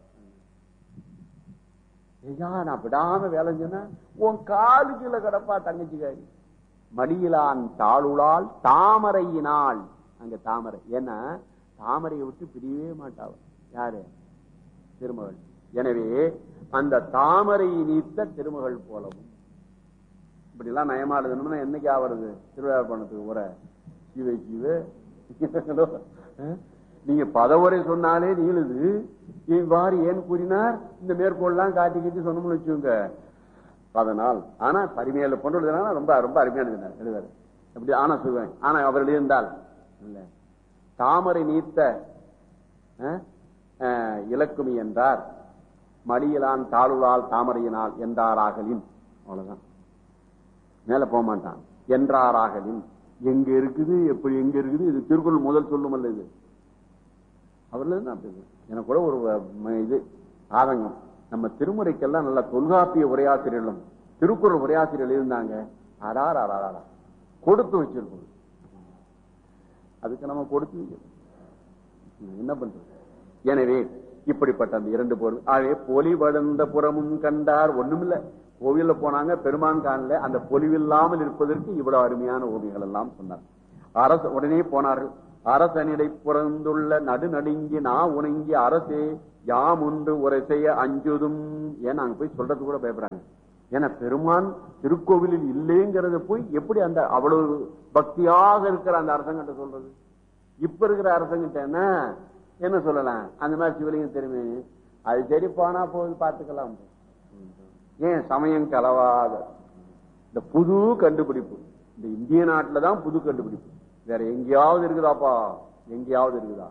ஐயா நான் விடாம வேலை சொன்னா உன் காலு கீழே கிடப்பா தங்கச்சிக்காரி மடியிலான் தாளுளால் தாமரையினால் அங்க தாமரை ஏன்னா தாமரையை விட்டு பிரியவே மாட்டாவ யாரு திருமகள் எனவே அந்த தாமரை நீத்த திருமகள் போலவும் இப்படி எல்லாம் நயமா எழுதணும்னா என்னைக்கு ஆவறது திருவிழாப்பணத்துக்கு உரை சிவை சிவ அஹ்? நீங்க பதவுரை சொன்னாலே நீளுது இவ்வாறு ஏன் கூறினார் இந்த மேற்கோள்லாம் காட்டி காட்டி சொன்னோம்னு வச்சுக்கோங்க அதனால் ஆனா பரிமையில பொண்ணு எழுதுனா ரொம்ப ரொம்ப அருமையான எழுதினார் எழுதாரு அப்படி ஆனா சொல்லுவேன் ஆனா அவர் எழுதியிருந்தால் இல்ல தாமரை நீத்த அஹ், அஹ், இலக்குமி என்றார் மடியிலான் தாளுளால் தாமரையினால் என்றாராகலின் அவ்வளவுதான் மேல போக மாட்டான் என்றாராகலின் எங்க இருக்குது எப்படி எங்க இருக்குது இது திருக்குறள் முதல் சொல்லும் அல்ல இது அவர்ல இருந்து அப்படி இருக்கு. எனக்கு கூட ஒரு ம- இது ஆதங்கம் நம்ம திருமுறைக்கெல்லாம் நல்ல தொல்காப்பிய உரையாசிரியர்களும் திருக்குறள் உரையாசிரியர்கள் இருந்தாங்க அடார் அடாரா கொடுத்து வச்சிருக்கோம் அதுக்கு நம்ம கொடுத்து வைக்கணும். என்ன பண்றது எனவே இப்படிப்பட்ட அந்த இரண்டு பொருள் ஆகவே பொலி வளர்ந்த புறமும் கண்டார் ஒண்ணுமில்ல கோவில்ல போனாங்க பெருமான் காணல அந்த பொலிவில்லாமல் இருப்பதற்கு இவ்வளவு அருமையான ஓவியங்கள் எல்லாம் சொன்னார் அரசு உடனே போனார்கள் அரசனிடை புறந்துள்ள நடுநடுங்கி நா உணங்கி அரசே யாம் ஒன்று உரை செய்ய அஞ்சுதும் ஏன் நாங்க போய் சொல்றது கூட பயப்படுறாங்க ஏன்னா பெருமான் திருக்கோவிலில் இல்லைங்கிறத போய் எப்படி அந்த அவ்வளவு பக்தியாக இருக்கிற அந்த அரசங்கிட்ட சொல்றது இப்ப இருக்கிற அரசங்கிட்ட என்ன என்ன சொல்லலாம் அந்த மாதிரி சிவலிங்கம் தெரியுமே அது சரி போனா போது பார்த்துக்கலாம் ஏன் சமயம் கலவாத இந்த புது கண்டுபிடிப்பு இந்த இந்திய நாட்டுல தான் புது கண்டுபிடிப்பு வேற எங்கேயாவது இருக்குதாப்பா எங்கேயாவது இருக்குதா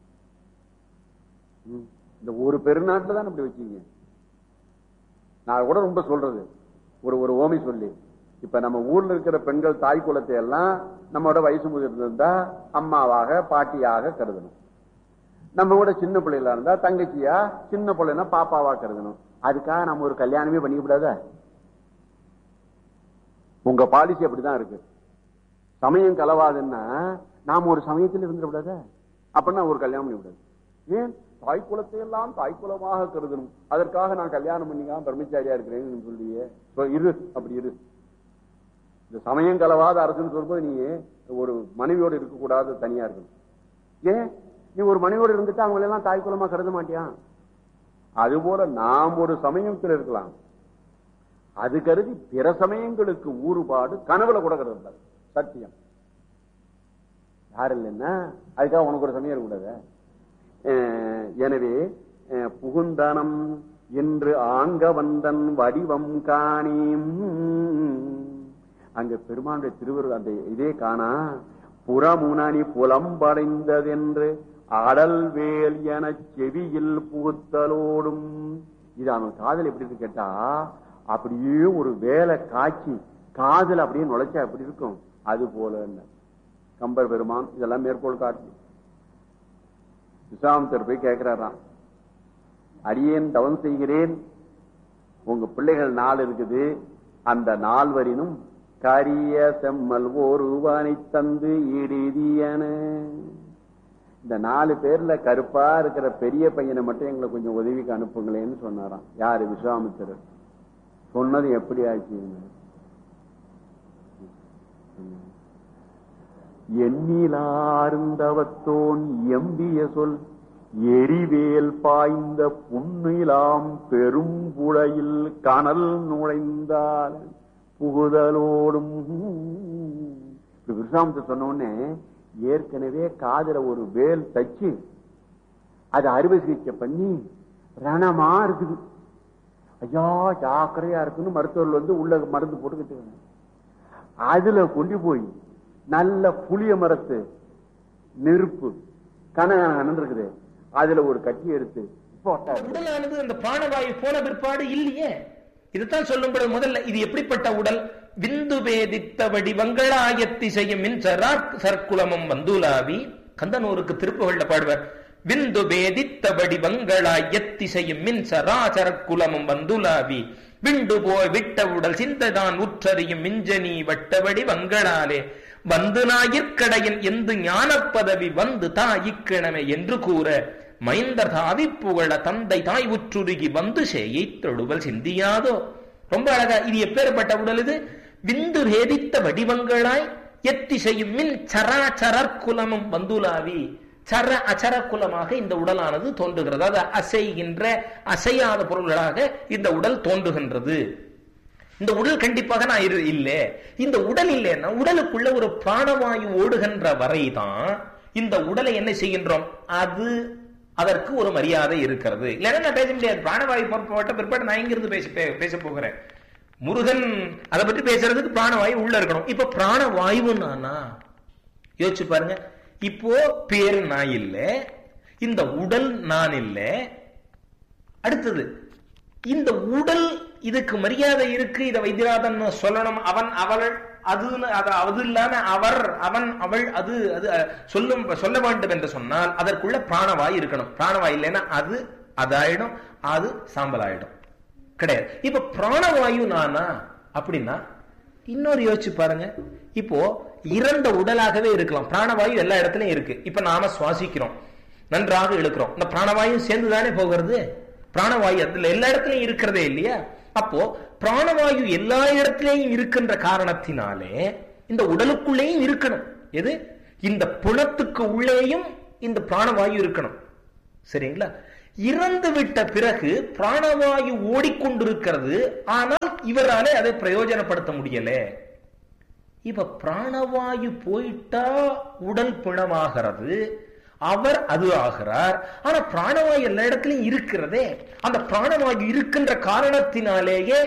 ம். இந்த ஒரு பெருநாட்டுல தான் அப்படி வச்சீங்க நான் கூட ரொம்ப சொல்றது ஒரு ஒரு ஓமி சொல்லி இப்ப நம்ம ஊர்ல இருக்கிற பெண்கள் தாய் குலத்தை எல்லாம் நம்மளோட வயசு முதிர்ந்திருந்தா அம்மாவாக பாட்டியாக கருதணும் நம்ம கூட சின்ன பிள்ளைகளா இருந்தா தங்கச்சியா சின்ன பிள்ளைனா பாப்பாவா கருதணும் அதுக்காக நம்ம ஒரு கல்யாணமே பண்ணிக்க கூடாதா உங்க பாலிசி அப்படிதான் இருக்கு சமயம் கலவாதுன்னா நாம ஒரு சமயத்தில் இருந்துடக்கூடாதா அப்படின்னா ஒரு கல்யாணம் பண்ணிவிடாது ஏன் தாய் குலத்தை எல்லாம் தாய் குலமாக கருதணும் அதற்காக நான் கல்யாணம் பண்ணிக்காம பிரம்மச்சாரியா இருக்கிறேன்னு சொல்லியே So, இரு அப்படி இரு இந்த சமயம் கலவாத அரசுன்னு சொல்லும்போது நீ ஒரு மனைவியோடு இருக்கக்கூடாது தனியா இருக்கணும் ஏன் நீ ஒரு மனைவியோடு இருந்துட்டு அவங்க எல்லாம் தாய் குலமா கருத மாட்டியா அது போல நாம் ஒரு சமயத்தில் இருக்கலாம் அது கருதி பிற சமயங்களுக்கு ஊறுபாடு கனவுல கூட கருது சத்தியம் யார் இல்லைன்னா அதுக்காக உனக்கு ஒரு சமயம் இருக்கக்கூடாது அஹ் எனவே அஹ் புகுந்தனம் என்று ஆங்க வந்தன் வடிவம் காணீம் அங்க பெருமானுடைய திருவரு அந்த இதே காணா புறமுனனி புலம்படைந்ததென்று அடல் வேல் என செவியில் புகுத்தலோடும் இது அவன் காதல் எப்படி இருக்கு கேட்டா அப்படியே ஒரு வேலை காய்ச்சி காதல் அப்படியே நுழைச்சா எப்படி இருக்கும் அது போல கம்பர் பெருமான் இதெல்லாம் மேற்கோள் காட்டி விசாமத்தர் போய் கேட்கிறாராம் அடியேன் தவம் செய்கிறேன் உங்க பிள்ளைகள் நாள் இருக்குது அந்த நால்வரினும் கரிய செம்மல் ஒருவனை தந்து இடிதியன இந்த நாலு பேர்ல கருப்பா இருக்கிற பெரிய பையனை மட்டும் எங்களை கொஞ்சம் உதவிக்கு அனுப்புங்களேன்னு சொன்னாராம் யாரு விஸ்வாமித்திரர் சொன்னது எப்படி ஆச்சுங்க எண்ணிலாருந்தவத்தோன் எம்பிய சொல் எரிவேல் பாய்ந்த புன்னிலாம் பெரும் புழையில் கனல் நுழைந்தால் புகுதலோடும் இப்படி விருசாமத்தை சொன்ன உடனே ஏற்கனவே காதுல ஒரு வேல் தச்சு அது அறுவை சிகிச்சை பண்ணி ரணமா இருக்குது ஐயா ஜாக்கிரதையா இருக்குன்னு மருத்துவர்கள் வந்து உள்ள மருந்து போட்டுக்கிட்டு அதுல கொண்டு போய் நல்ல புளிய மரத்து நெருப்பு கனகன இருக்குது அதுல ஒரு கட்டி எடுத்து போட்டாரு உடலானது அந்த பிராணவாயு போன பிற்பாடு இல்லையே இதுதான் சொல்லும்படி முதல்ல இது எப்படிப்பட்ட உடல் விந்து பேதித்த வடிவங்களாயத்திசையும் மின் சராக் சர்க்குலமும் வந்துலாவி கந்தனூருக்கு திருப்புகள்ல பாடுவார் விந்து பேதித்த வடிவங்களாயத்திசையும் மின் சராசரக்குலமும் வந்துலாவி விண்டு போய் விட்ட உடல் சிந்தைதான் உற்றறியும் மிஞ்சனி வட்டவடி வங்களாலே வந்து நாயிற்கடையின் எந்து ஞானப் பதவி வந்து தாயிக்கிழமை என்று கூற மைந்தர் தாவி புகழ தந்தை தாய் உற்றுருகி வந்து சேயை தொழுவல் சிந்தியாதோ ரொம்ப அழகா இது எப்பேற்பட்ட உடல் இது விந்து பேதித்த வடிவங்களாய் எத்திசையும் மின் சராச்சரர் குலமும் வந்துலாவி சர அச்சர குலமாக இந்த உடலானது தோன்றுகிறது அதாவது அசைகின்ற அசையாத பொருள்களாக இந்த உடல் தோன்றுகின்றது இந்த உடல் கண்டிப்பாக நான் இரு இல்ல இந்த உடல் இல்லைன்னா உடலுக்குள்ள ஒரு பிராணவாயு ஓடுகின்ற வரைதான் இந்த உடலை என்ன செய்கின்றோம் அது அதற்கு ஒரு மரியாதை இருக்கிறது இல்லைன்னா நான் பேச முடியாது பிராணவாயு போட்ட பிற்பாடு நான் இங்கிருந்து பேச பே- பேச போகிறேன் முருகன் அதை பற்றி பேசுறதுக்கு பிராணவாயு உள்ள இருக்கணும் இப்ப பிராணவாயு நானா யோசிச்சு பாருங்க இப்போ பேர் நான் இல்ல இந்த உடல் நான் இல்ல அடுத்தது இந்த உடல் இதுக்கு மரியாதை இருக்கு இதை வைத்தியநாதன் சொல்லணும் அவன் அவள் அது அது அது இல்லாம அவர் அவன் அவள் அது அது அஹ், சொல்லும் சொல்ல வேண்டும் என்று சொன்னால் அதற்குள்ள பிராணவாய் இருக்கணும் பிராணவாய் இல்லைன்னா அது அதாயிடும் அது சாம்பல் ஆயிடும் கிடையாது இப்ப பிராணவாயு நானா அப்படின்னா இன்னொரு யோசிச்சு பாருங்க இப்போ இறந்த உடலாகவே இருக்கலாம் பிராணவாயு எல்லா இடத்துலயும் இருக்கு இப்ப நாம சுவாசிக்கிறோம் நன்றாக இழுக்கிறோம் இந்த பிராணவாயு சேர்ந்துதானே போகிறது பிராணவாயு அதுல எல்லா இடத்துலயும் இருக்கிறதே இல்லையா அப்போ பிராணவாயு எல்லா இடத்திலேயும் இருக்கின்ற காரணத்தினாலே இந்த உடலுக்குள்ளேயும் இருக்கணும் எது இந்த புலத்துக்கு உள்ளேயும் இந்த பிராணவாயு இருக்கணும் சரிங்களா இறந்து விட்ட பிறகு பிராணவாயு ஓடிக்கொண்டிருக்கிறது ஆனால் இவராலே அதை பிரயோஜனப்படுத்த முடியல இப்ப பிராணவாயு போயிட்டா உடல் பிணமாகிறது அவர் அது ஆகிறார் ஆனா பிராணவாயு எல்லா இடத்துலயும் இருக்கிறதே அந்த பிராணவாயு இருக்கின்ற காரணத்தினாலேயே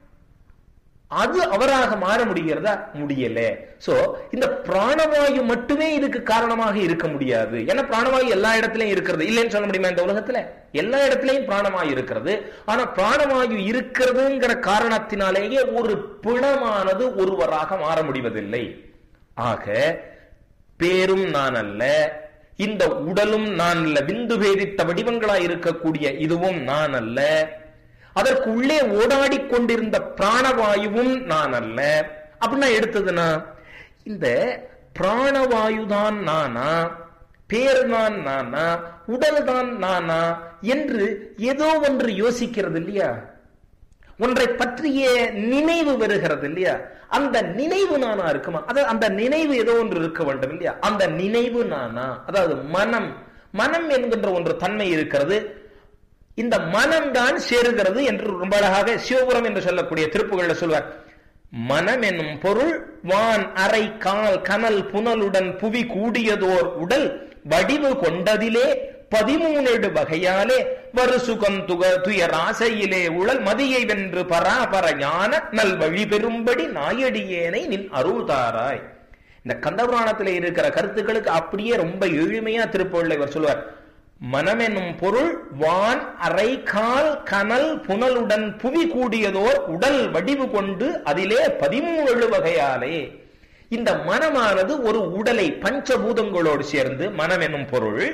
அது அவராக மாற முடிகிறதா முடியல சோ இந்த பிராணவாயு மட்டுமே இதுக்கு காரணமாக இருக்க முடியாது ஏன்னா பிராணவாயு எல்லா இடத்துலயும் இருக்கிறது இல்லைன்னு சொல்ல முடியுமா இந்த உலகத்துல எல்லா இடத்துலயும் பிராணவாயு இருக்கிறது ஆனா பிராணவாயு இருக்கிறதுங்கிற காரணத்தினாலேயே ஒரு பிணமானது ஒருவராக மாற முடிவதில்லை ஆக பேரும் நான் அல்ல இந்த உடலும் நான் அல்ல விந்து பேதித்த வடிவங்களாய் இருக்கக்கூடிய இதுவும் நான் அல்ல அதற்கு உள்ளே ஓடாடி கொண்டிருந்த பிராணவாயுவும் நான் அல்ல அப்படின்னா எடுத்ததுன்னா இந்த பிராணவாயுதான் நானா பேர் தான் நானா உடல் தான் நானா என்று ஏதோ ஒன்று யோசிக்கிறது இல்லையா ஒன்றை பற்றிய நினைவு வருகிறது இல்லையா அந்த நினைவு நானா இருக்குமா அதாவது அந்த நினைவு ஏதோ ஒன்று இருக்க வேண்டும் இல்லையா அந்த நினைவு நானா அதாவது மனம் மனம் என்கின்ற ஒன்று தன்மை இருக்கிறது இந்த மனம்தான் சேருகிறது என்று ரொம்ப அழகாக சிவபுரம் என்று சொல்லக்கூடிய திருப்புகள்ல சொல்வார் மனம் என்னும் பொருள் வான் அரை கால் கனல் புனலுடன் புவி கூடியதோர் உடல் வடிவு கொண்டதிலே பதிமூணு வகையாலே வருசுகம் துக துயர் ஆசையிலே உழல் மதியை வென்று பராபர ஞான நல் வழி பெறும்படி நாயடியேனை நின் அருள் தாராய் இந்த கந்தபுராணத்துல இருக்கிற கருத்துக்களுக்கு அப்படியே ரொம்ப எளிமையா திருப்பொருளை இவர் சொல்லுவார் மனமெனும் பொருள் வான் அரை கால் கனல் புனலுடன் புவி கூடியதோர் உடல் வடிவு கொண்டு அதிலே பதிமூணு வகையாலே இந்த மனமானது ஒரு உடலை பஞ்சபூதங்களோடு சேர்ந்து மனம் என்னும் பொருள்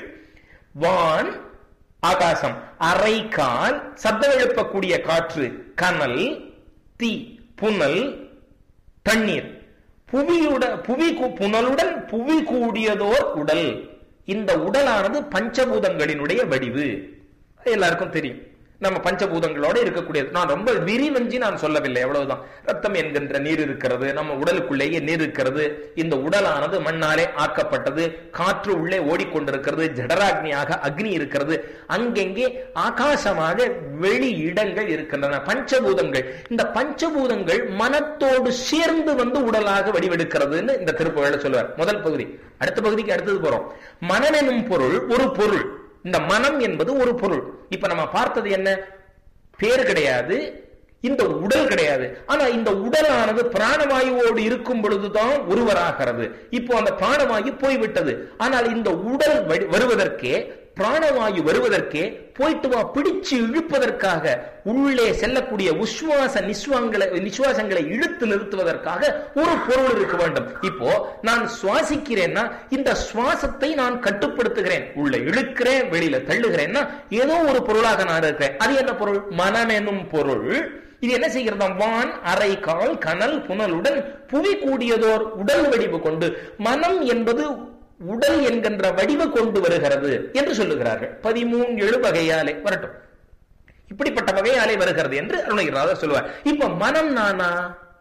வான் ஆகாசம் அரை கால் சத்தம் எழுப்பக்கூடிய காற்று கனல் தீ புனல் தண்ணீர் புவியுட புவி கூ- புனலுடன் புவி கூடியதோர் உடல் இந்த உடலானது பஞ்சபூதங்களினுடைய வடிவு எல்லாருக்கும் தெரியும் நம்ம பஞ்சபூதங்களோட இருக்கக்கூடியது நான் ரொம்ப விரிவஞ்சி நான் சொல்லவில்லை அவ்வளவுதான் ரத்தம் என்கின்ற நீர் இருக்கிறது நம்ம உடலுக்குள்ளேயே நீர் இருக்கிறது இந்த உடலானது மண்ணாலே ஆக்கப்பட்டது காற்று உள்ளே ஓடிக்கொண்டிருக்கிறது ஜடராக்னியாக அக்னி இருக்கிறது அங்கெங்கே ஆகாசமாக வெளி இடங்கள் இருக்கின்றன பஞ்சபூதங்கள் இந்த பஞ்சபூதங்கள் மனத்தோடு சேர்ந்து வந்து உடலாக வடிவெடுக்கிறதுன்னு இந்த திருப்புகழ சொல்லுவார் முதல் பகுதி அடுத்த பகுதிக்கு அடுத்தது போறோம் மனம் எனும் பொருள் ஒரு பொருள் இந்த மனம் என்பது ஒரு பொருள் இப்ப நம்ம பார்த்தது என்ன பேர் கிடையாது இந்த உடல் கிடையாது ஆனா இந்த உடலானது பிராணவாயுவோடு இருக்கும் பொழுதுதான் ஒருவராகிறது இப்போ அந்த பிராணவாயு போய்விட்டது ஆனால் இந்த உடல் வடி- வருவதற்கே பிராணவாயு வருவதற்கே போயிட்டு வா பிடிச்சு இழுப்பதற்காக உள்ளே செல்லக்கூடிய உஸ்வாச நிஸ்வாங்களை நிஸ்வாசங்களை இழுத்து நிறுத்துவதற்காக ஒரு பொருள் இருக்க வேண்டும் இப்போ நான் சுவாசிக்கிறேன்னா இந்த சுவாசத்தை நான் கட்டுப்படுத்துகிறேன் உள்ள இழுக்கிறேன் வெளியில தள்ளுகிறேன்னா ஏதோ ஒரு பொருளாக நான் இருக்கிறேன் அது என்ன பொருள் மனம் எனும் பொருள் இது என்ன செய்கிறதா வான் அரை கால் கனல் புனலுடன் புவி கூடியதோர் உடல் வடிவு கொண்டு மனம் என்பது உடல் என்கின்ற வடிவு கொண்டு வருகிறது என்று சொல்லுகிறார்கள் பதிமூணு எழு வகையாலே வரட்டும் இப்படிப்பட்ட வகையாலே வருகிறது என்று அருணகிரிநாதர் சொல்லுவார் இப்ப மனம் நானா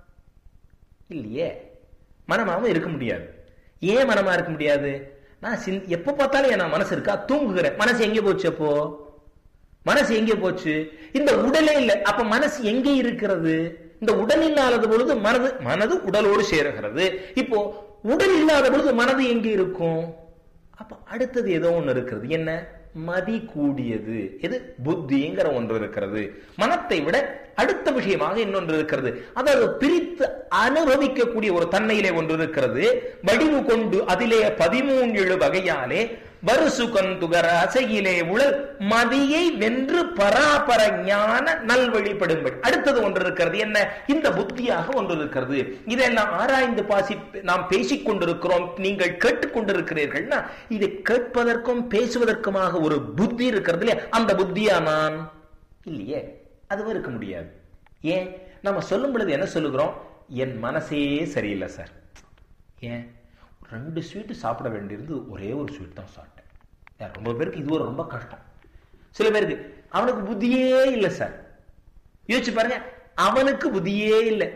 இல்லையே மனமாவும் இருக்க முடியாது ஏன் மனமா இருக்க முடியாது நான் சிந்- எப்ப பார்த்தாலும் என் மனசு இருக்கா தூங்குகிறேன் மனசு எங்கே போச்சு அப்போ மனசு எங்கே போச்சு இந்த உடலே இல்லை அப்ப மனசு எங்கே இருக்கிறது இந்த உடல் இல்லாத பொழுது மனது மனது உடலோடு சேருகிறது இப்போ உடல் இல்லாத பொழுது மனது எங்கே இருக்கும் அப்ப அடுத்தது ஏதோ ஒண்ணு இருக்கிறது என்ன மதி கூடியது எது புத்திங்கிற ஒன்று இருக்கிறது மனத்தை விட அடுத்த விஷயமாக இன்னொன்று இருக்கிறது அதாவது பிரித்து அனுபவிக்கக்கூடிய ஒரு தன்மையிலே ஒன்று இருக்கிறது வடிவு கொண்டு அதிலே பதிமூன்று வகையாலே வருசுகன் துகர அசையிலே உழல் மதியை வென்று பராபர ஞான நல்வழிப்படும்படி அடுத்தது ஒன்று இருக்கிறது என்ன இந்த புத்தியாக ஒன்று இருக்கிறது இதெல்லாம் ஆராய்ந்து பாசி நாம் பேசிக் கொண்டிருக்கிறோம் நீங்கள் கேட்டுக்கொண்டிருக்கிறீர்கள்னா இது கேட்பதற்கும் பேசுவதற்குமாக ஒரு புத்தி இருக்கிறது இல்லையா அந்த புத்தியா நான் இல்லையே அதுவும் இருக்க முடியாது ஏன் நம்ம சொல்லும் பொழுது என்ன சொல்லுகிறோம் என் மனசே சரியில்லை சார் ஏன் ரெண்டு ஸ்வீட்டு சாப்பிட வேண்டியிருந்து ஒரே ஒரு ஸ்வீட் தான் சாப்பிட்டேன் ஏன், ரொம்ப பேருக்கு இது ஒரு ரொம்ப கஷ்டம் சில பேருக்கு அவனுக்கு புத்தியே இல்லை சார் யோசிச்சு பாருங்க அவனுக்கு புத்தியே இல்லை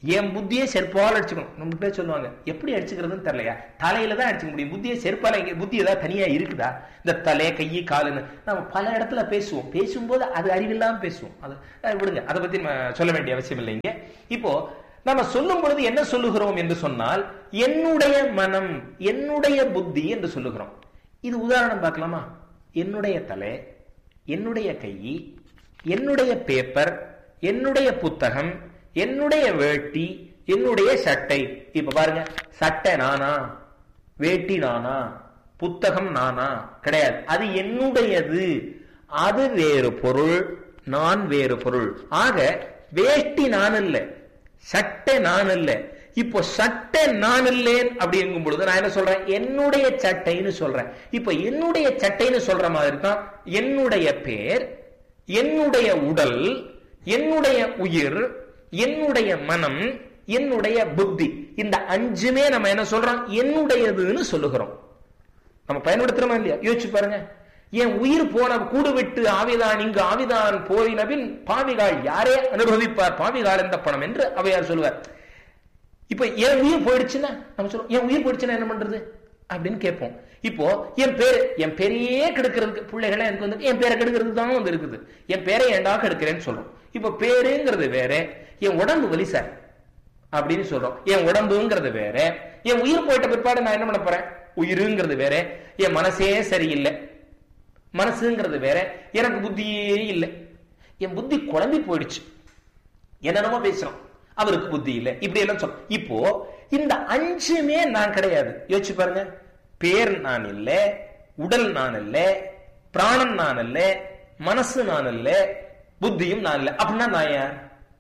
என் புத்தியை செருப்பால் அடிச்சுக்கணும் நம்ம பேர் சொல்லுவாங்க எப்படி அடிச்சுக்கிறதுன்னு தெரியலையா தலையில தான் அடிச்சுக்க முடியும் புத்தியை செருப்பால இங்க புத்தி ஏதாவது தனியா இருக்குதா இந்த தலை கை காலுன்னு நம்ம பல இடத்துல பேசுவோம் பேசும்போது அது அறிவில்லாம பேசுவோம் அது அஹ் விடுங்க அதை பத்தி நம்ம சொல்ல வேண்டிய அவசியம் இல்லைங்க இப்போ நம்ம சொல்லும் பொழுது என்ன சொல்லுகிறோம் என்று சொன்னால் என்னுடைய மனம் என்னுடைய புத்தி என்று சொல்லுகிறோம் இது உதாரணம் பார்க்கலாமா என்னுடைய தலை என்னுடைய கை என்னுடைய பேப்பர் என்னுடைய புத்தகம் என்னுடைய வேட்டி என்னுடைய சட்டை இப்ப பாருங்க சட்டை நானா வேட்டி நானா புத்தகம் நானா கிடையாது அது என்னுடையது அது வேறு பொருள் நான் வேறு பொருள் ஆக வேட்டி நான் இல்ல சட்டை நான் இல்ல இப்போ சட்டை நான் இல்லேன் அப்படிங்கும் பொழுது நான் என்ன சொல்றேன் என்னுடைய சட்டைன்னு சொல்றேன் இப்போ என்னுடைய சட்டைன்னு சொல்ற மாதிரி தான் என்னுடைய பேர் என்னுடைய உடல் என்னுடைய உயிர் என்னுடைய மனம் என்னுடைய புத்தி இந்த அஞ்சுமே நம்ம என்ன சொல்றோம் என்னுடையதுன்னு சொல்லுகிறோம் நம்ம பயன்படுத்துறோமா இல்லையா யோசிச்சு பாருங்க என் உயிர் போன கூடு விட்டு ஆவிதான் இங்கு ஆவிதான் போயினபின் பாவிகால் யாரே அனுபவிப்பார் பாவிகால் எந்த பணம் என்று அவையார் சொல்லுவார் இப்ப என் உயிர் போயிடுச்சுன்னா நம்ம சொல்லுவோம் என் உயிர் போயிடுச்சுன்னா என்ன பண்றது அப்படின்னு கேட்போம் இப்போ என் பேர் என் பேரையே கெடுக்கிறதுக்கு பிள்ளைகளை எனக்கு வந்து என் பேரை கெடுக்கிறதுக்கு தான் வந்து இருக்குது என் பேரை ஏண்டா கெடுக்கிறேன்னு சொல்றோம் இப்ப பேருங்கிறது வேற என் உடம்பு வலி சார் அப்படின்னு சொல்றோம் என் உடம்புங்கிறது வேற என் உயிர் போயிட்ட பிற்பாடு நான் என்ன பண்ண போறேன் உயிருங்கிறது வேற என் மனசே சரியில்லை மனசுங்கிறது வேற எனக்கு புத்தியே இல்லை என் புத்தி குழம்பி போயிடுச்சு என்னென்னமோ பேசுறோம் அவருக்கு புத்தி இல்லை இப்படி எல்லாம் சொல்ல இப்போ இந்த அஞ்சுமே நான் கிடையாது யோசிச்சு பாருங்க பேர் நான் இல்ல உடல் நான் இல்ல பிராணன் நான் இல்ல மனசு நான் இல்ல புத்தியும் நான் இல்ல அப்படின்னா நான் யார்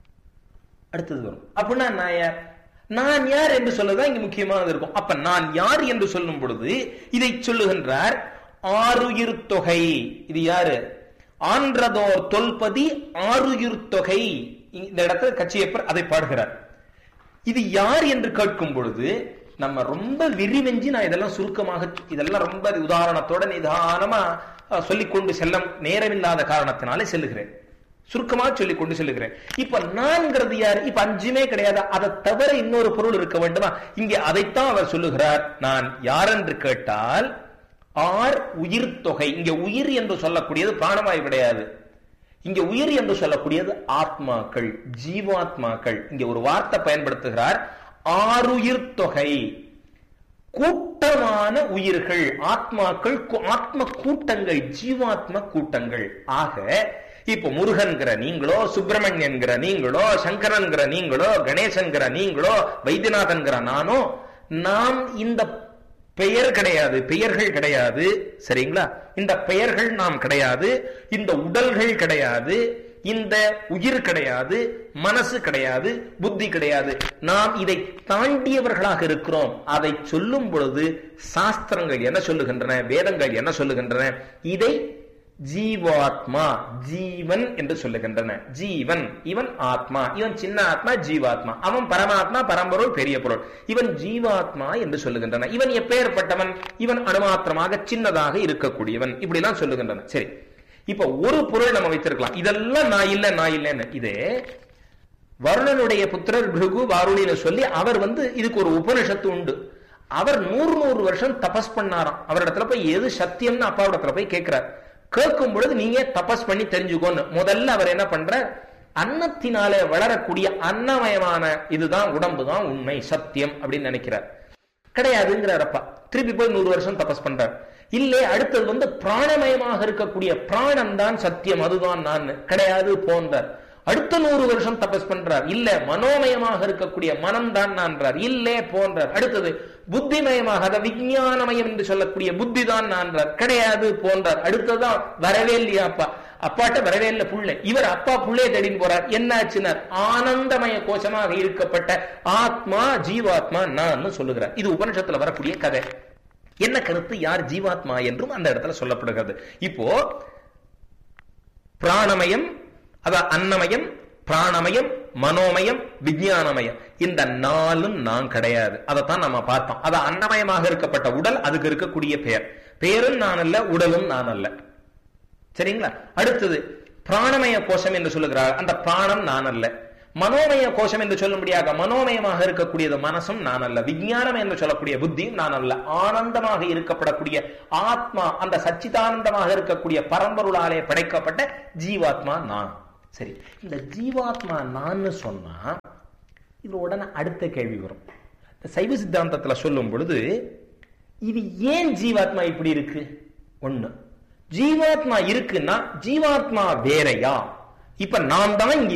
அடுத்தது வரும் அப்படின்னா நான் யார் நான் யார் என்று சொல்லதான் இங்க முக்கியமானது இருக்கும் அப்ப நான் யார் என்று சொல்லும் பொழுது இதை சொல்லுகின்றார் ஆறுயிர் தொகை இது யாரு ஆன்றதோர் தொல்பதி ஆறுயிர் தொகை இந்த இடத்துல கட்சியப்பர் அதை பாடுகிறார் இது யார் என்று கேட்கும் பொழுது நம்ம ரொம்ப விரிவெஞ்சி நான் இதெல்லாம் சுருக்கமாக இதெல்லாம் ரொம்ப உதாரணத்தோட நிதானமா அஹ், சொல்லிக்கொண்டு செல்ல நேரமில்லாத காரணத்தினாலே செல்லுகிறேன் சுருக்கமா சொல்லிக் கொண்டு செல்லுகிறேன் இப்ப நான்கிறது யார் இப்ப அஞ்சுமே கிடையாது அதை தவிர இன்னொரு பொருள் இருக்க வேண்டுமா இங்கே அதைத்தான் அவர் சொல்லுகிறார் நான் யார் என்று கேட்டால் ஆர் உயிர் தொகை இங்க உயிர் என்று சொல்லக்கூடியது பிராணவாயு கிடையாது இங்க உயிர் என்று சொல்லக்கூடியது ஆத்மாக்கள் ஜீவாத்மாக்கள் இங்க ஒரு வார்த்தை பயன்படுத்துகிறார் ஆறுயிர் தொகை கூட்டமான உயிர்கள் ஆத்மாக்கள் கூ- ஆத்ம கூட்டங்கள் ஜீவாத்ம கூட்டங்கள் ஆக இப்ப முருகன்கிற நீங்களோ சுப்பிரமணியன்கிற நீங்களோ சங்கரன்கிற நீங்களோ கணேசன்கிற நீங்களோ வைத்தியநாதன்கிற நானோ நாம் இந்த பெயர் கிடையாது பெயர்கள் கிடையாது சரிங்களா இந்த பெயர்கள் நாம் கிடையாது இந்த உடல்கள் கிடையாது இந்த உயிர் கிடையாது மனசு கிடையாது புத்தி கிடையாது நாம் இதை தாண்டியவர்களாக இருக்கிறோம் அதை சொல்லும் பொழுது சாஸ்திரங்கள் என்ன சொல்லுகின்றன வேதங்கள் என்ன சொல்லுகின்றன இதை ஜீவாத்மா ஜீவன் என்று சொல்லுகின்றன ஜீவன் இவன் ஆத்மா இவன் சின்ன ஆத்மா ஜீவாத்மா அவன் பரமாத்மா பரம்பொருள் பெரிய பொருள் இவன் ஜீவாத்மா என்று சொல்லுகின்றன இவன் எப்பேற்பட்டவன் இவன் அணுமாத்திரமாக சின்னதாக இருக்கக்கூடியவன் இப்படி எல்லாம் சொல்லுகின்றன சரி இப்ப ஒரு பொருள் நம்ம வைத்திருக்கலாம் இதெல்லாம் நான் இல்ல நான் இல்லைன்னு இது வருணனுடைய புத்திரர் பிருகு வாருணின்னு சொல்லி அவர் வந்து இதுக்கு ஒரு உபனிஷத்து உண்டு அவர் நூறு நூறு வருஷம் தபஸ் பண்ணாராம் அவரிடத்துல போய் எது சத்தியம்னு அப்பாவிடத்துல போய் கேட்கிறார் கேட்கும் பொழுது நீங்க தபஸ் பண்ணி தெரிஞ்சுக்கோன்னு முதல்ல அவர் என்ன பண்றார் அன்னத்தினாலே வளரக்கூடிய அன்னமயமான இதுதான் உடம்பு தான் உண்மை சத்தியம் அப்படின்னு நினைக்கிறார் கிடையாதுங்கிறாரப்பா திருப்பி போய் நூறு வருஷம் தபஸ் பண்றார் இல்லே அடுத்தது வந்து பிராணமயமாக இருக்கக்கூடிய பிராணம் தான் சத்தியம் அதுதான் நான் கிடையாது போன்றார் அடுத்த நூறு வருஷம் தபஸ் பண்றார் இல்ல மனோமயமாக இருக்கக்கூடிய மனம் தான் நான்றார் இல்லே போன்றார் அடுத்தது புத்திமயமாக அத விஞ்ஞானமயம் என்று சொல்லக்கூடிய புத்தி தான் நான்றார் கிடையாது போன்றார் அடுத்ததான் வரவே இல்லையா அப்பா அப்பாட்ட வரவே இல்லை புள்ளை இவர் அப்பா புள்ளைய தேடின்னு போறார் என்னாச்சுனார் ஆனந்தமய கோஷமாக இருக்கப்பட்ட ஆத்மா ஜீவாத்மா நான் சொல்லுகிறார் இது உபனிஷத்துல வரக்கூடிய கதை என்ன கருத்து யார் ஜீவாத்மா என்றும் அந்த இடத்துல சொல்லப்படுகிறது இப்போ பிராணமயம் அத அன்னமயம் பிராணமயம் மனோமயம் விஞ்ஞானமயம் இந்த நாலும் நான் கிடையாது அதைத்தான் நம்ம பார்த்தோம் அத அன்னமயமாக இருக்கப்பட்ட உடல் அதுக்கு இருக்கக்கூடிய பெயர் பெயரும் நான் அல்ல உடலும் நான் அல்ல சரிங்களா அடுத்தது பிராணமய கோஷம் என்று சொல்லுகிறார் அந்த பிராணம் நான் அல்ல மனோமய கோஷம் என்று சொல்லும்படியாக மனோமயமாக இருக்கக்கூடியது மனசும் நான் அல்ல விஞ்ஞானம் என்று சொல்லக்கூடிய புத்தியும் நான் அல்ல ஆனந்தமாக இருக்கப்படக்கூடிய ஆத்மா அந்த சச்சிதானந்தமாக இருக்கக்கூடிய பரம்பொருளாலே படைக்கப்பட்ட ஜீவாத்மா நான் சரி இந்த ஜீவாத்மா நான் சொன்னா இது உடனே அடுத்த கேள்வி வரும் இந்த சைவ சித்தாந்தத்துல சொல்லும் பொழுது இது ஏன் ஜீவாத்மா இப்படி இருக்கு ஒண்ணு ஜீவாத்மா இருக்குன்னா ஜீவாத்மா வேறையா இப்ப நான் தான் இங்க